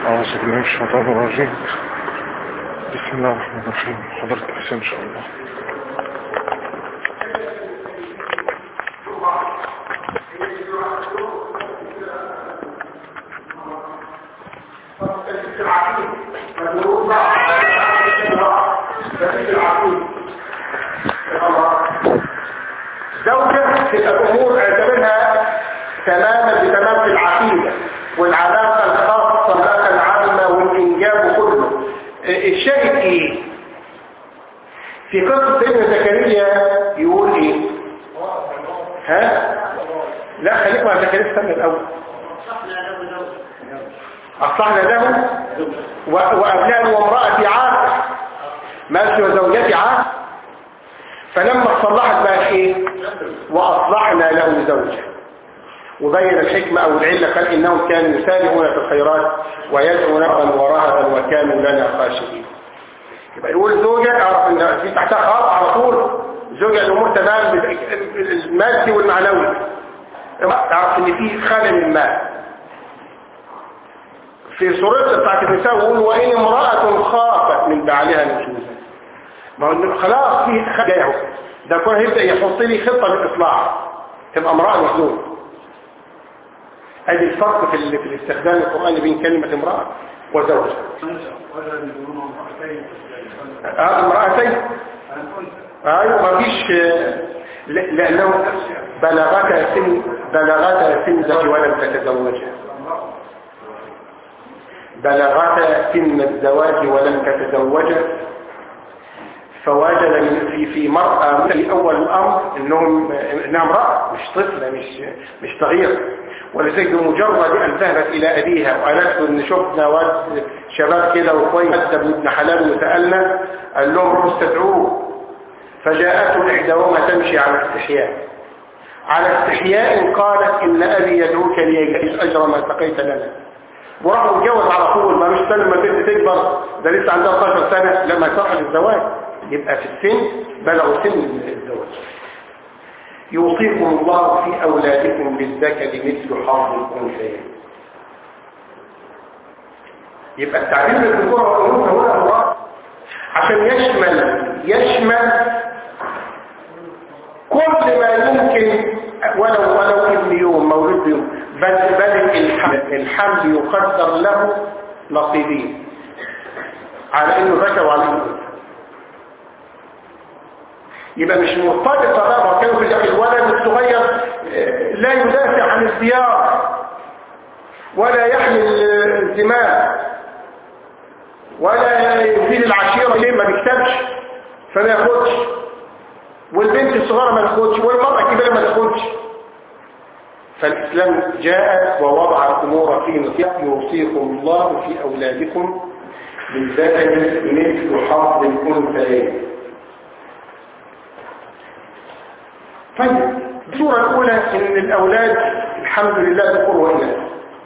أعوذ بالله من الشيطان الرجيم بسم الله الرحمن الرحيم حضرتك حسين إن شاء الله زوجة في الأمور اعتبرها تماما بتمام في العقيدة والعلاقة الخاصة العلاقة العامة والإنجاب كله الشاهد إيه؟ في قصة سيدنا زكريا يقول إيه؟ ها؟ لا خليك مع زكريا استنى الأول أصلحنا له و- وأبناء وامرأة عاق ماشي وزوجتي عاق فلما صلحت بقى ايه واصلحنا له زوجه وبين الحكمة او العلة قال انهم كانوا يسارعون في الخيرات ويدعون رغبا ورهبا وكانوا لنا خاشعين يبقى يقول زوجة اعرف ان في تحتها خط على طول زوجة الامور تمام المادي والمعنوي تعرف ان في خلل ما في سورة بتاعت النساء يقول وان امرأة خافت من بعلها نشوزا ما هو خلاص في جاي اهو ده كون هيبدا يحط لي خطه للاصلاح تبقى امراه محزون ادي الفرق في, ال... في الاستخدام القراني بين كلمه امراه وزوجه اه امراتين ايوه ما فيش ل- لانه بلغت سن بلغت سن زوج ولم تتزوجها بلغت سن الزواج ولم تتزوجها فوجد من- في في مرأة في أول الأمر إنهم إنها امرأة مش طفلة مش مش صغيرة ولذلك بمجرد أن ذهبت إلى أبيها وقالت له إن شفنا واد شباب كده وكويس أدب ابن حلال وسألنا قال لهم روحوا استدعوه فجاءته إحداهما تمشي على استحياء على استحياء قالت إن أبي يدعوك ليجزيك أجر ما سقيت لنا وراح متجوز على طول ما مش سنة ما البنت تكبر ده لسه عندها 12 سنة لما يصح الزواج يبقى في السن بلغوا سن الزواج يوصيكم الله في أولادكم بالذكر مثل حظ الأنثيين يبقى التعبير بالذكورة والأنوثة هنا هو عشان يشمل يشمل كل ما يمكن ولو ولو ابن يوم مولود يوم بل بل الحمل الحمل يقدر له نصيبين على انه ذكر وعلى انه انثى يبقى مش مرتبطه بقى ما كانوا في الولد الصغير آه، لا يدافع عن الديار ولا يحمل آه، الزمام ولا يفيد العشيره ليه ما بيكتبش فما ياخدش والبنت الصغيره ما تاخدش والمراه الكبيره ما تاخدش فالإسلام جاء ووضع الأمور في نصيحة يوصيكم الله في أولادكم بالذكر مثل حظ الأنثيين طيب الصورة الأولى إن الأولاد الحمد لله ذكور وإناث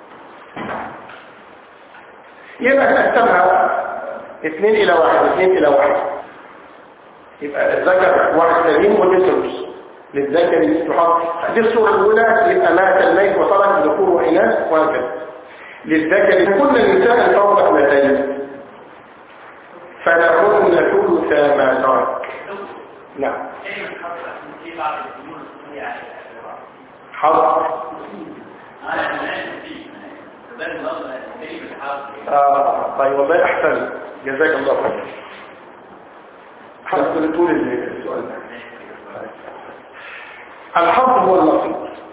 يبقى نقسمها اثنين إلى واحد اثنين إلى واحد يبقى الذكر واحد سليم ودي ثلث للذكر مثل حظ دي الصورة الأولى يبقى مات الميت وترك ذكور وإناث وهكذا للذكر كل النساء فوق اثنتين فلهن ثلث ما ترك نعم حظ آه طيب والله أحسن جزاك الله خير حضرتك طول السؤال ده الحظ هو النصيب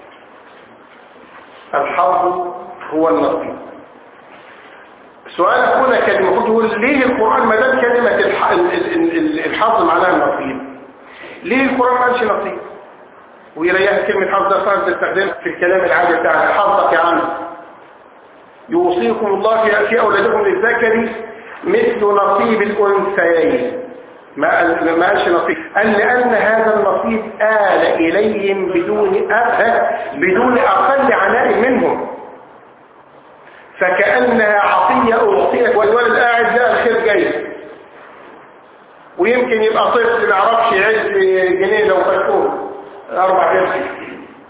الحظ هو النصيب سؤالك هنا كان المفروض يقول ليه القرآن ما دام كلمة الح- ال- ال- ال- الحظ معناها النصيب ليه القرآن ما قالش نصيب ويريح كلمة حظ ده صار تستخدم في الكلام العادي بتاع حظك يا عم يوصيكم الله في في أولادكم للذكر مثل نصيب الأنثيين ما قال- ما قالش نصيب قال لأن هذا النصيب آل إليهم بدون أب بدون أقل عناء منهم فكأنها عطية أعطيت والولد قاعد لا الخير جاي ويمكن يبقى طفل ما يعرفش يعد جنيه لو فاتوه أربع جنيه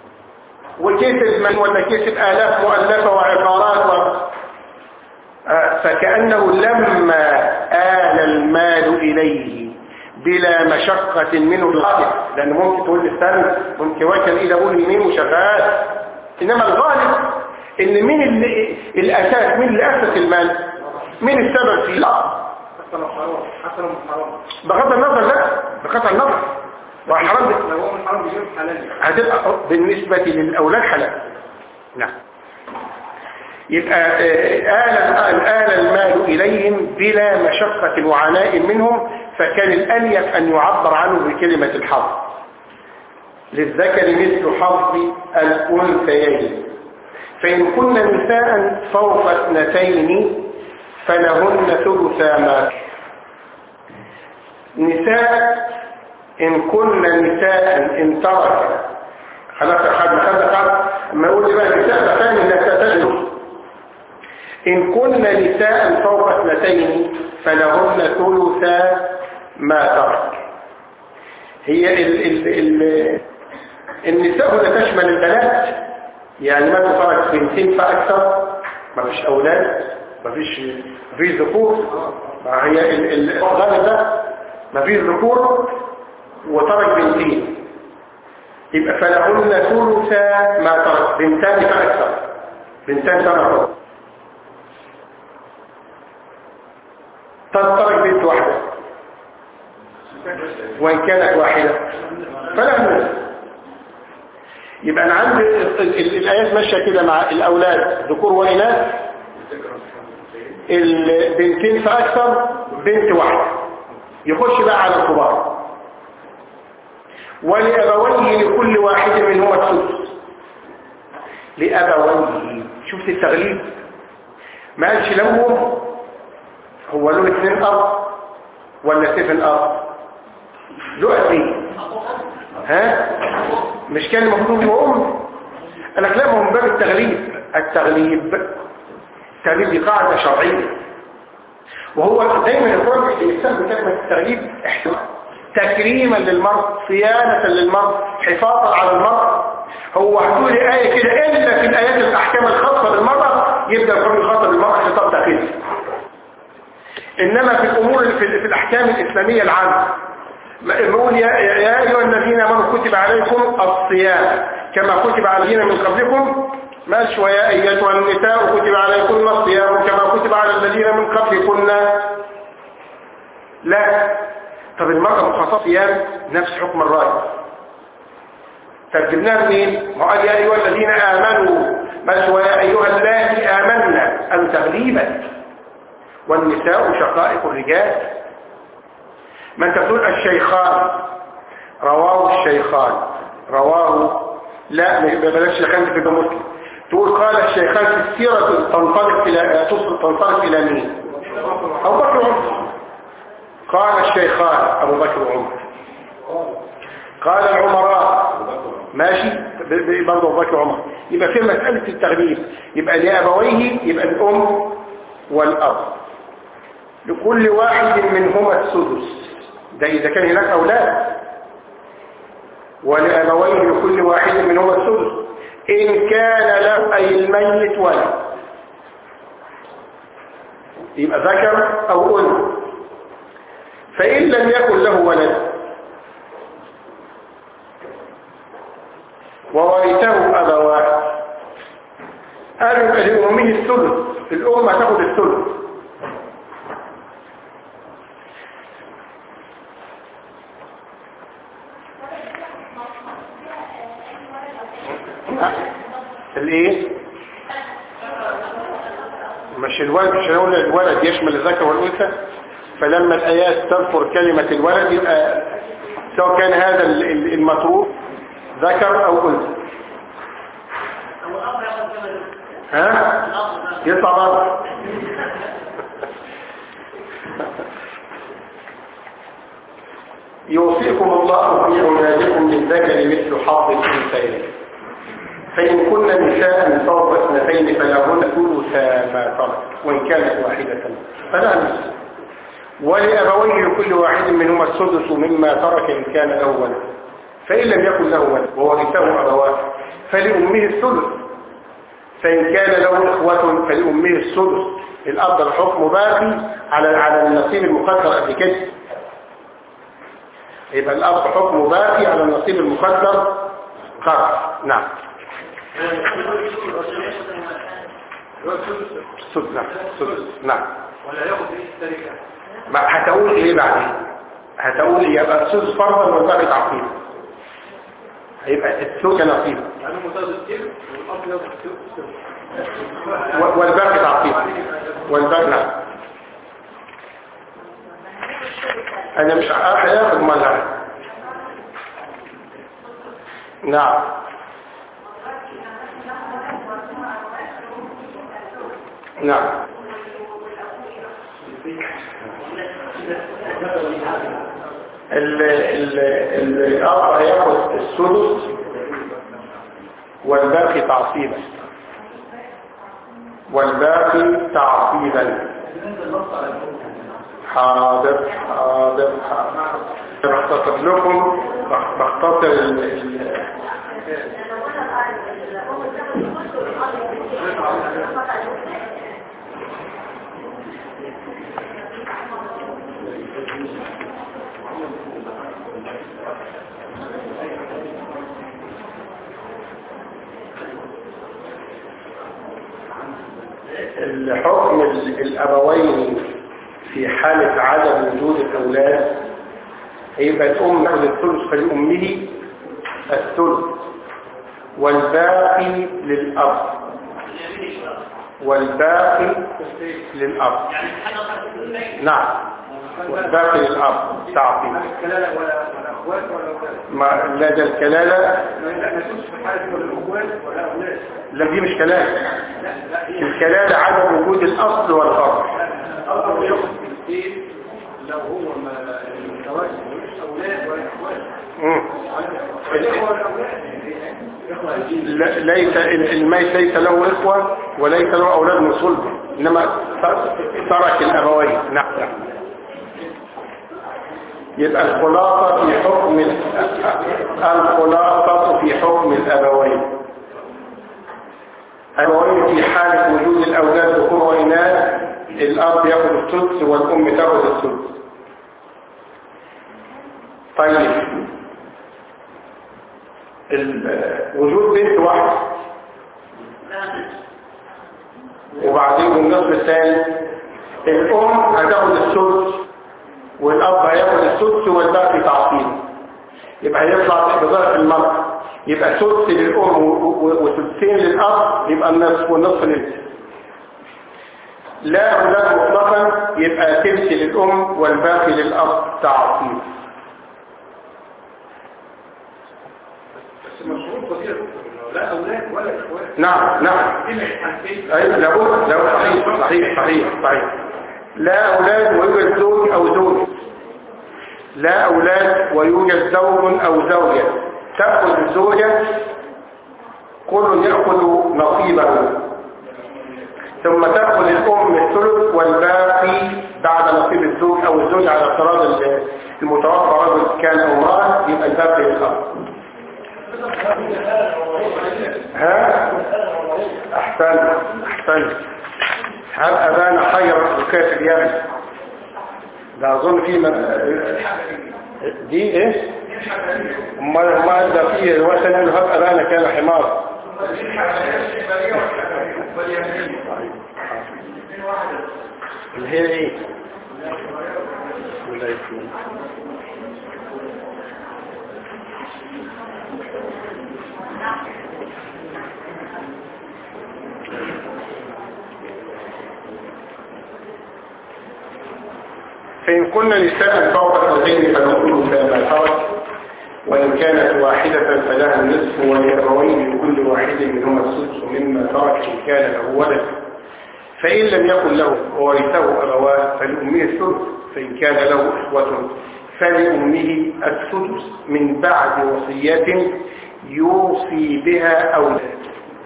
وكسب من ولا كسب آلاف مؤلفة وعقارات و... آه، فكأنه لما آل المال إليه بلا مشقة منه الغالب لأن ممكن تقول استنى ممكن وكل إلى أقول يمين وشغال إنما الغالب إن مين اللي الأساس مين اللي أسس المال مين السبب فيه لا حتى لو حرام حتى لو مش حرام بغض النظر لا بغض النظر وحرام لو هو مش حرام بيجيب حلال هتبقى بالنسبة للأولاد حلال نعم يبقى آه، آل, آل المال إليهم بلا مشقة وعناء منهم فكان الأليف أن يعبر عنه بكلمة الحظ للذكر مثل حظ الأنثيين فإن كن نساء فوق اثنتين فلهن ثلثا ما نساء إن كن نساء إن ترك خلاص أخذنا خذنا خذ أما يقول لي بقى نساء فكان النساء تجد إن كن نساء فوق اثنتين فلهن ثلثا ما ترك هي ال ال ال النساء هنا تشمل البنات يعني ما تترك بنتين فأكثر ما فيش أولاد ما فيش ما فيش ذكور ما هي ال- ال- الغالب ده ما فيش ذكور وترك بنتين يبقى فلهن ثلثا ما ترك بنتان فأكثر بنتان ترك ترك بنت واحدة وإن كانت واحدة فلا نصف يبقى أنا عندي ال- ال- الآيات ماشية كده مع الأولاد ذكور وإناث البنتين فأكثر بنت واحدة يخش بقى على الكبار ولأبويه لكل واحد منهما السدس لأبويه شفت التغليب ما قالش لهم هو له اثنين أب ولا سفن أب له أبي ها مش كان المفروض هو أم أنا كلامهم باب التغليب التغليب التغليب دي قاعدة شرعية وهو دايما القرآن يستخدم كلمة التغليب احتمال تكريما للمرء صيانة للمرء حفاظا على المرء هو هتقول آية كده إلا في الآيات الأحكام الخاصة بالمرأة يبدأ القرآن الخاصة بالمرأة خطاب تقييد إنما في الأمور في, في الأحكام الإسلامية العامة نقول يا, يا أيها الذين آمنوا كتب عليكم الصيام كما كتب على الذين من قبلكم ماشي ويا أيتها النساء كتب عليكم الصيام كما كتب على الذين من قبلكن لا طب المرأة مخصصة صيام نفس حكم الراجل ترجمناها منين؟ ما قال يا أيها الذين آمنوا بس ويا أيها اللاتي آمنا أن تغليبا والنساء شقائق الرجال ما انت تقول الشيخان رواه الشيخان رواه لا ما بلاش شيخان في مسلم تقول قال الشيخان في السيرة تنطلق إلى تصل تنطلق إلى مين أبو بكر وعمر قال الشيخان أبو بكر وعمر قال العمراء ماشي برضه أبو بكر وعمر يبقى في مسألة التغليب يبقى لأبويه يبقى الأم والأب لكل واحد منهما السدس ده إذا كان هناك أولاد ولأبويه لكل واحد منهما السدس إن كان له أي الميت ولد يبقى ذكر أو أنثى فإن لم يكن له ولد وورثه أبواه قالوا يبقى لأمه الثلث الأم هتاخد الثلث الايه مش الولد مش هنقول الولد يشمل الذكر والانثى فلما الايات تذكر كلمة الولد يبقى سواء كان هذا المطروف ذكر او انثى ها يطلع بره يوصيكم الله في اولادكم للذكر مثل حظ الانثيين فإن كن نساء فوق اثنتين فلهن ثلثا ما ترك وإن كانت واحدة فلا نصف ولأبويه لكل واحد منهما السدس مما ترك إن كان له ولد فإن لم يكن له ولد وورثه أبواه فلأمه الثلث فإن كان له إخوة فلأمه السدس الأب الحكم باقي على على النصيب المقدر قبل كده يبقى الأب حكمه باقي على النصيب المقدر قرض نعم سدس نعم سدس نعم ولا ياخد ايه التركه ما هتقول ايه بعدين هتقول يبقى السدس فرضا والباقي تعقيبا هيبقى الثلث نصيب يعني ممتاز السر والاب ياخد السر و- والباقي تعقيبا والباقي نعم انا مش هياخد مال نعم نعم ال ال ال الأب هياخد السدس والباقي تعصيبا والباقي تعصيبا حاضر حاضر حاضر بختصر لكم بخ- بختصر ال- ال- الحكم ال- الأبوين في حالة عدم وجود الأولاد هيبقى الأم تأخذ الثلث فلأمه الثلث والباقي للأب والباقي للأب نعم والباقي للأب تعطي الكلاله ولا ولا اخوات ولا اولاد ما لا ده الكلالة لا نسوس في حاله ولا اخوات ولا اولاد لا دي مش كلام لا لا هي الكلالة عدم وجود الأصل والفرع الاب ياخد الاثنين لو هو ما الزواج ملوش اولاد ولا اخوات مم. الاخوه والاولاد اخوه الجن لا- ليس الميت ليس له إخوة وليس له أولاد من صلبه إنما ترك الأبوين نعم نعم. يبقى الخلاصة في حكم ال- الخلاصة في حكم الأبوين الأبوين في حالة وجود الأولاد ذكور وإناث الأب يأخذ السدس والأم تأخذ السدس طيب ال- وجود بنت واحدة وبعدين النصف الثاني الأم هتاخد السدس والأب هياخد السدس والباقي تعصيب يبقى هيطلع بضعف المرأة يبقى سدس للأم و- و- وسدسين للأب يبقى النصف والنصف للأم لا أولاد مطلقا يبقى تلت للأم والباقي للأب تعصيب بس مشروط بسيط لا اولاد ولا اخوات نعم نعم دي الحالتين أيوة لابد لابد صحيح صحيح صحيح صحيح لا أولاد ويوجد زوج أو زوجة لا أولاد ويوجد زوج أو زوجة تأخذ الزوجة كل يأخذ نصيبه ثم تأخذ الأم الثلث والباقي بعد نصيب الزوج أو الزوج على افتراض ال- المتوفى رجل كان أو امرأة يبقى الباقي للأب ها احسن احسن هل ابانا خير الكافر يا ده اظن في م- دي ايه ما ما ده في الوثن يقول هب ابانا كان حمار اللي هي ايه ولا يكون فإن كنا نساء فوق الزوجين فنقول فما الحرج وإن كانت واحدة فلها النصف ولأبوين لكل واحد منهما السدس مما ترك إن كان له ولد فإن لم يكن له وورثه أبواه فلأمه الثلث فإن كان له إخوة فلأمه السدس من بعد وصية يوصي بها أولاد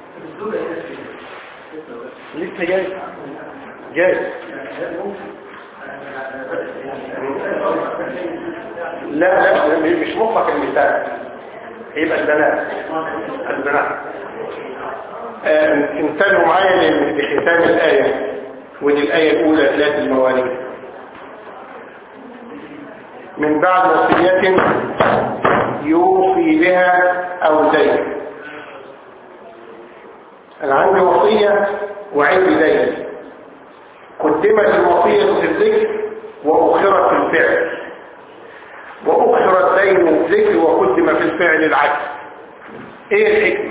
لسه جاي جاي لا لا مش مطلق المثال يبقى البنات البنات آه، انتبهوا معايا ل- لختام الآية ودي الآية الأولى ثلاث المواليد من بعد وصية يوصي بها أو دين أنا عندي وصية وعندي دين قدمت الوصية في الذكر وأخرت في الفعل وأخر الدين في الذكر وقدم في الفعل العكس إيه الحكمة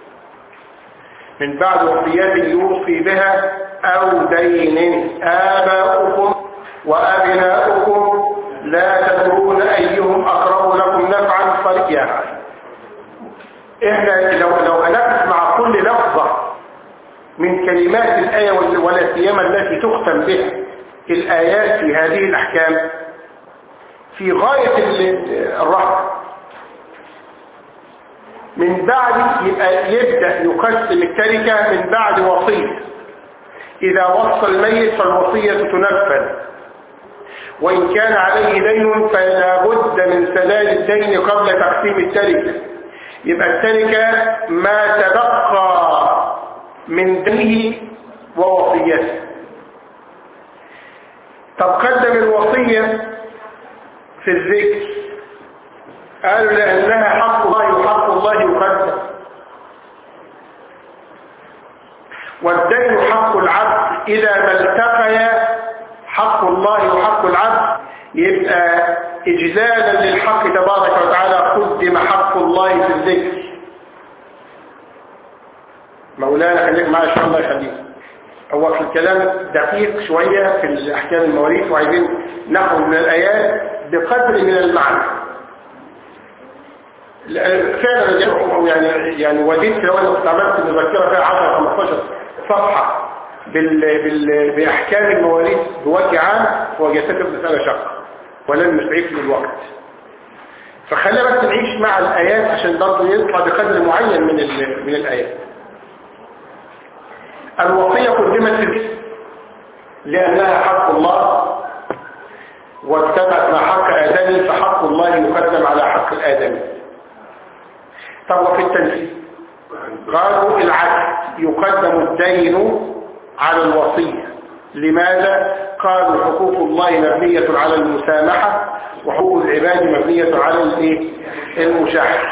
من بعد وصيات يوصي بها أو دين آباؤكم وأبناؤكم لا تدرون أيهم أقرب لكم نفعا فريا إحنا لو لو هنقف مع كل لفظة من كلمات الآية وال- ولا سيما التي تختم بها الآيات في هذه الأحكام في غاية ال- الرحمة من بعد يبقى يبدأ يقسم التركة من بعد وصية إذا وصى الميت فالوصية تنفذ وإن كان عليه دين فلا بد من سداد الدين قبل تقسيم التركة يبقى التركة ما تبقى من دينه ووصيته طب قدم الوصية في الذكر قالوا لأنها حق الله وحق الله يقدم والدين حق العبد إذا ما التقيا حق الله وحق العبد يبقى إجلالا للحق تبارك وتعالى قدم حق الله في الذكر مولانا خليك معايا شاء الله يخليك هو في الكلام دقيق شوية في الأحكام المواريث وعايزين ناخذ من الآيات بقدر من المعنى فعلا يعني يعني وديت لو انا كنت عملت مذكره فيها 10 15 صفحه بال بال باحكام المواريث بوجه عام وجدتها رساله شق ولم يسعفني الوقت فخلينا بس نعيش مع الايات عشان برضه يطلع بقدر معين من ال- من الايات الوصيه قدمت في الجسم لانها حق الله واتبعت مع حق ادمي فحق الله يقدم على حق الادمي طب وفي التنفيذ قالوا العكس يقدم الدين على الوصية لماذا؟ قالوا حقوق الله مبنية على المسامحة وحقوق العباد مبنية على الايه؟ المشاحة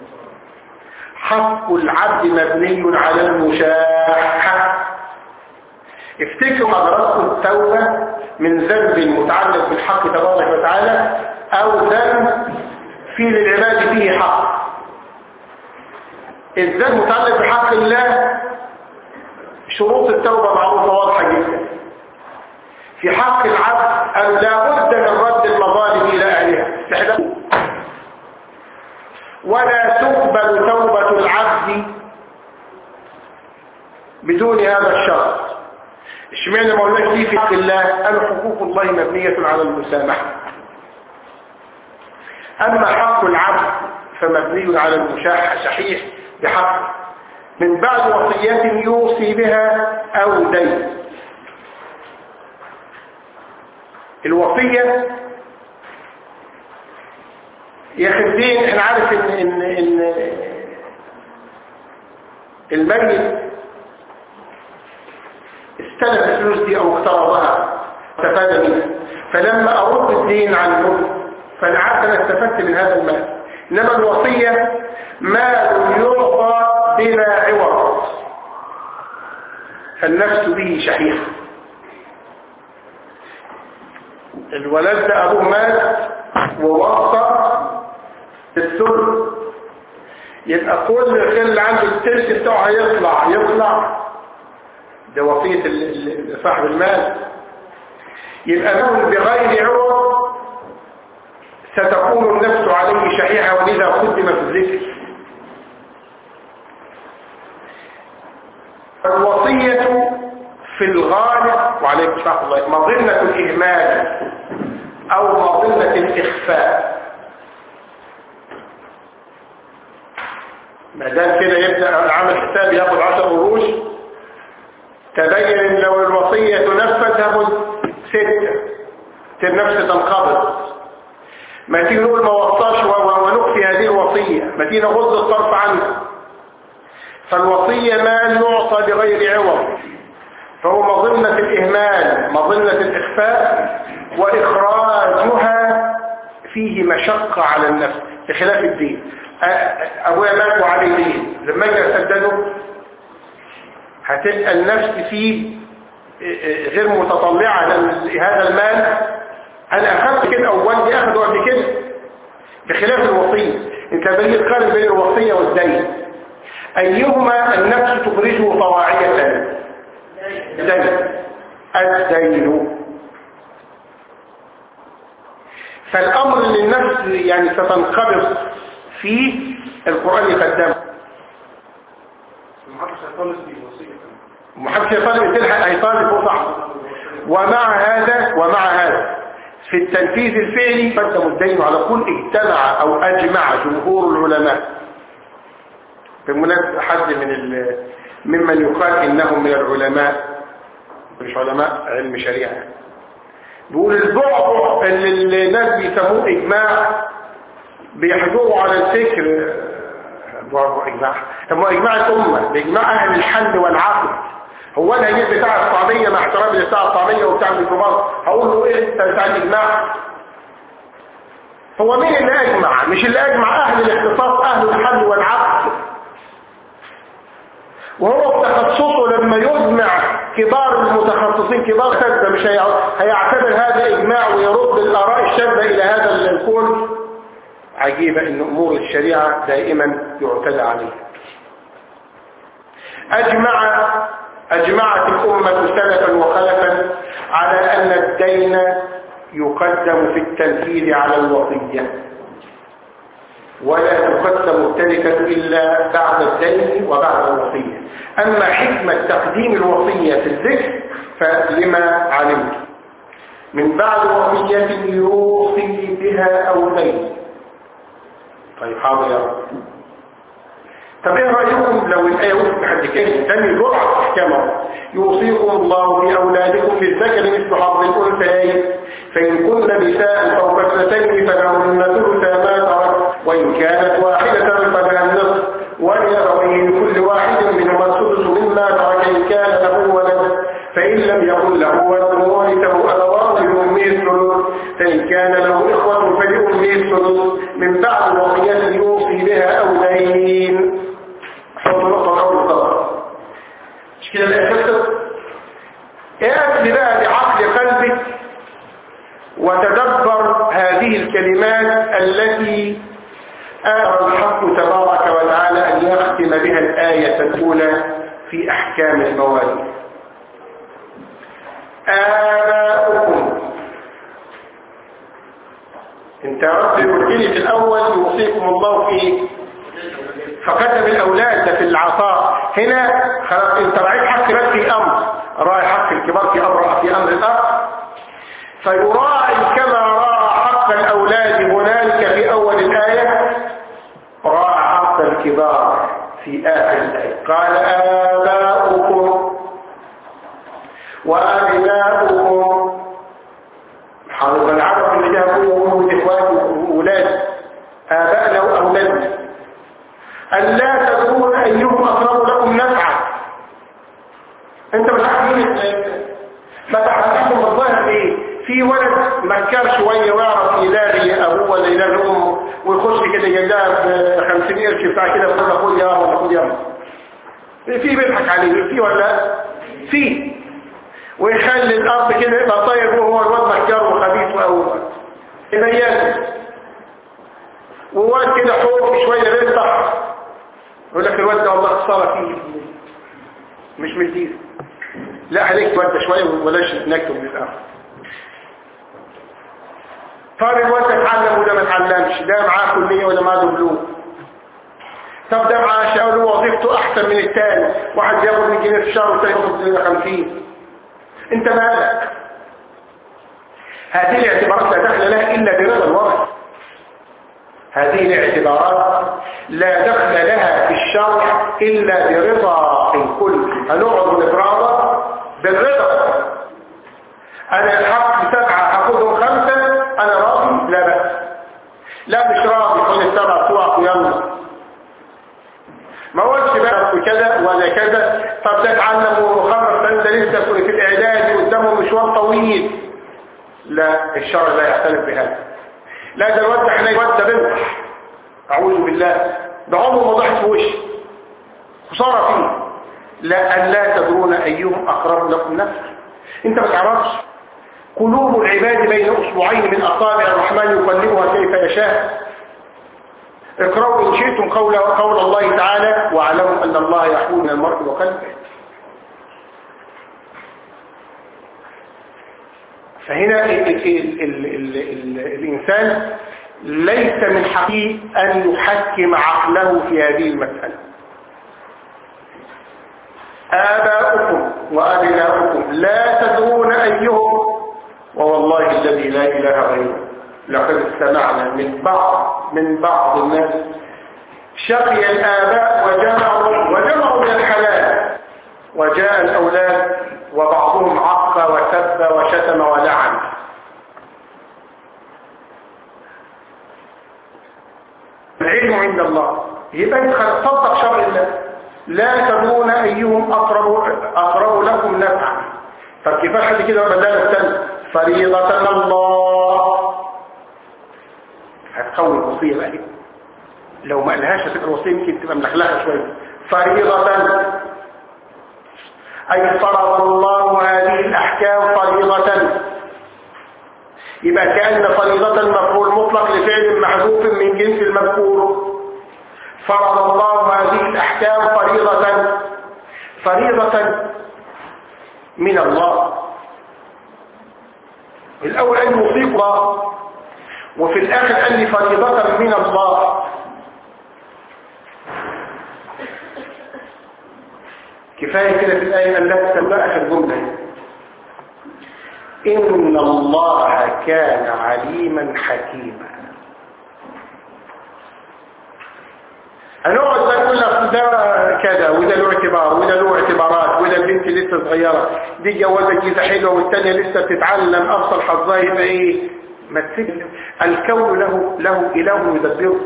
حق العبد مبني على المشاحة افتكروا حضراتكم التوبة من ذنب متعلق بالحق تبارك وتعالى او ذنب في للعباد فيه حق الذنب متعلق بحق الله شروط التوبة معروفة واضحة جدا في حق العبد أن لا بد من رد المظالم إلى أهلها استحلال ولا تقبل توبة العبد بدون هذا الشرط اشمعنى ما قلناش دي في حق الله قالوا حقوق الله مبنية على المسامحة أما حق العبد فمبني على المشاحة صحيح بحق من بعد وصيات يوصي بها أو دين الوصية يا اخي الدين احنا عارف ان ان ان الميت استلف الفلوس دي او اقترضها استفاد منها فلما ارد الدين عنه فانا عارف انا استفدت من هذا المال انما الوصية مال يعطى بلا عوض فالنفس به شحيحة الولد ده ابوه مات ووصى الثلث يبقى كل الخير اللي عنده التلت بتاعه هيطلع يطلع ده وصية ال- ال- صاحب المال يبقى له بغير عوض ستكون النفس عليه شحيحة ولذا قدم في الذكر الوصية في الغالب وعليكم السلام الله مظنة الإهمال أو مظنة الإخفاء ما دام كده يبدأ العمل حساب ياخد 10 قروش تبين ان لو الوصية تنفذ تاخد ستة النفس تنقبض ما تيجي نقول ما وصاش و- و- ونخفي هذه الوصية ما تيجي نغض الطرف عنها فالوصية مال يعطى بغير عوض فهو مظنة الإهمال مظنة الإخفاء وإخراجها فيه مشقة على النفس بخلاف الدين أبويا مات وعليه دين لما أجي أسدده هتبقى النفس فيه غير متطلعة لهذا المال أنا أخذت كده أو والدي أخذه قبل كده بخلاف الوصية أنت بني تقارن بين الوصية والدين أيهما النفس تخرجه طواعية دين الدين فالأمر اللي النفس يعني ستنقبض فيه القرآن يقدمه محدش هيطالب بالوصية محدش يطالب تلحق هيطالب وصح ومع هذا ومع هذا في التنفيذ الفعلي قدموا الدين على كل اجتمع او اجمع جمهور العلماء بمناسبة حد من ال... ممن يقال انهم من العلماء مش علماء علم شريعة بيقول البعبع اللي الناس بيسموه اجماع بيحجروا على الفكر بعبع اجماع طب هو اجماع الامه باجماع اهل الحل والعقل هو انا هجيب بتاع الطعميه مع احترامي بتاع الطعميه وبتاع الميكروباص هقول له ايه انت بتاع الاجماع هو مين اللي اجمع مش اللي اجمع اهل الاختصاص اهل الحل والعقل وهو بتخصصه لما يجمع كبار المتخصصين كبار سادة مش هيعتبر هذا اجماع ويرد الاراء الشاذة الى هذا الكون عجيبة ان امور الشريعة دائما يعتدى عليها اجمع اجمعت الامة سلفا وخلفا على ان الدين يقدم في التنفيذ على الوصية ولا تقدم التركة إلا بعد الدين وبعد الوصية أما حكمة تقديم الوصية في الذكر فلما علمت من بعد وصية يوصي بها أو دين طيب حاضر يا رب طب ايه رأيكم لو الآية وقفت حد كده تاني جرعة احكامه يوصيكم الله بأولادكم للذكر مثل حظ الأنثيين فإن كن نساء أو كثرتين فلهن ثلث ما ترك وإن كانت واحدة فلها النصف ولأبويه لكل واحد منهما السدس مما ترك إن كان له ولد فإن لم يكن له ولد ورثه أبواه لأمه الثلث فإن كان له إخوة فلأمه الثلث من بعد وصية يوصي بها أو دين حط نقطة أول طبعا مش كده الأساس اعمل بقى بعقل قلبك وتدبر هذه الكلمات التي آمر الحق تبارك وتعالى أن يختم بها الآية الأولى في أحكام المواريث آباؤكم انت رب قلت لي في الأول يوصيكم الله في فقدم الأولاد ده في العطاء هنا خلاص انت رأيت حق بس في أمر راعي حق الكبار في أمر في أمر الأخ فيراعي كما راعى حق الأولاد هنالك في أول الآية راعى حق الكبار في آخر الآية قال آباؤكم وأبناؤكم حضر العرب اللي جابوا أمهم إخوان وأولاد آبائنا وأولادنا أن لا تكون أيهم أقرب لكم نفعا أنت مش عارف مين ما تعرفهم بالظاهر إيه في ولد مكار شوية ويعرف يلاغي أبوه ولا يلاغي أمه ويخش كده يجاب خمسين قرش بتاع كده ويقول له خد يا ولا خد يا في بيضحك عليه في ولا في ويخلي الأرض كده يبقى طيب وهو الواد مكار وخبيث وأول يبين وواد كده حوف شوية بيفتح يقول لك الواد ده والله خسارة فيه مش مدير لا عليك وانت شوية وبلاش نكتب للآخر طب الواد ده اتعلم وده ما اتعلمش ده معاه كلية ولا معاه دبلوم طب ده معاه شغل وظيفته احسن من التاني واحد بياخد 100 جنيه في الشهر والتاني ياخد 50 انت مالك هذه الاعتبارات لا دخل لها الا برضا الوارث هذه الاعتبارات لا دخل لها في الشرع إلا برضا الكل هنقعد نتراضى بالرضا أنا الحق سبعة هاخدهم خمسة أنا راضي لا بأس لا مش راضي خد السبعة طوعك يلا ما قلتش بقى كذا ولا كذا طب ده اتعلم وخرج سنة ده لسه في الاعداد قدامه مشوار طويل لا الشرع لا يعترف بهذا لا ده الواد احنا الواد ده بنطح اعوذ بالله ده عمره ما ضحك في وشي خساره فيه لا ان لا تدرون ايهم اقرب لكم نفسا انت ما تعرفش قلوب العباد بين اصبعين من اصابع الرحمن يقلبها كيف يشاء اقرأوا إن شئتم قول, قول الله تعالى واعلموا أن الله يحول من المرء وقلبه فهنا ال ال ال ال ال ال الإنسان ليس من حقه أن يحكم عقله في هذه المسألة آباؤكم وأبناؤكم لا تدرون أيهم ووالله الذي لا إله غيره لقد استمعنا من بعض من بعض الناس شقي الآباء وجمعوا وجمعوا من الحلال وجاء الأولاد وبعضهم عق وسب وشتم ولعن العلم عند الله يبقى انت تصدق شرع الله لا تدرون ايهم اقرب اقرب لكم نفعا طب كيف حد كده بدل الثاني فريضة من الله هتقوي الوصية بقى دي لو ما قالهاش هتبقى الوصية يمكن تبقى ملخلخة شوية فريضة أي فرض الله هذه الأحكام فريضة يبقى كأن فريضة المفعول مطلق لفعل محذوف من جنس المذكور فرض الله هذه الأحكام فريضة فريضة من الله الأول أن يوصيك الله وفي الآخر قال لي فريضة من الله كفاية كده في الآية أن لا تسبق في الجملة إن الله كان عليما حكيما هنقعد بقى نقول لك ده كذا وده له اعتبار وده له اعتبارات وده البنت لسه صغيره دي جوازه جيزه حلوه والثانيه لسه بتتعلم افضل حظها يبقى ايه ما تسيب الكون له له اله يدبره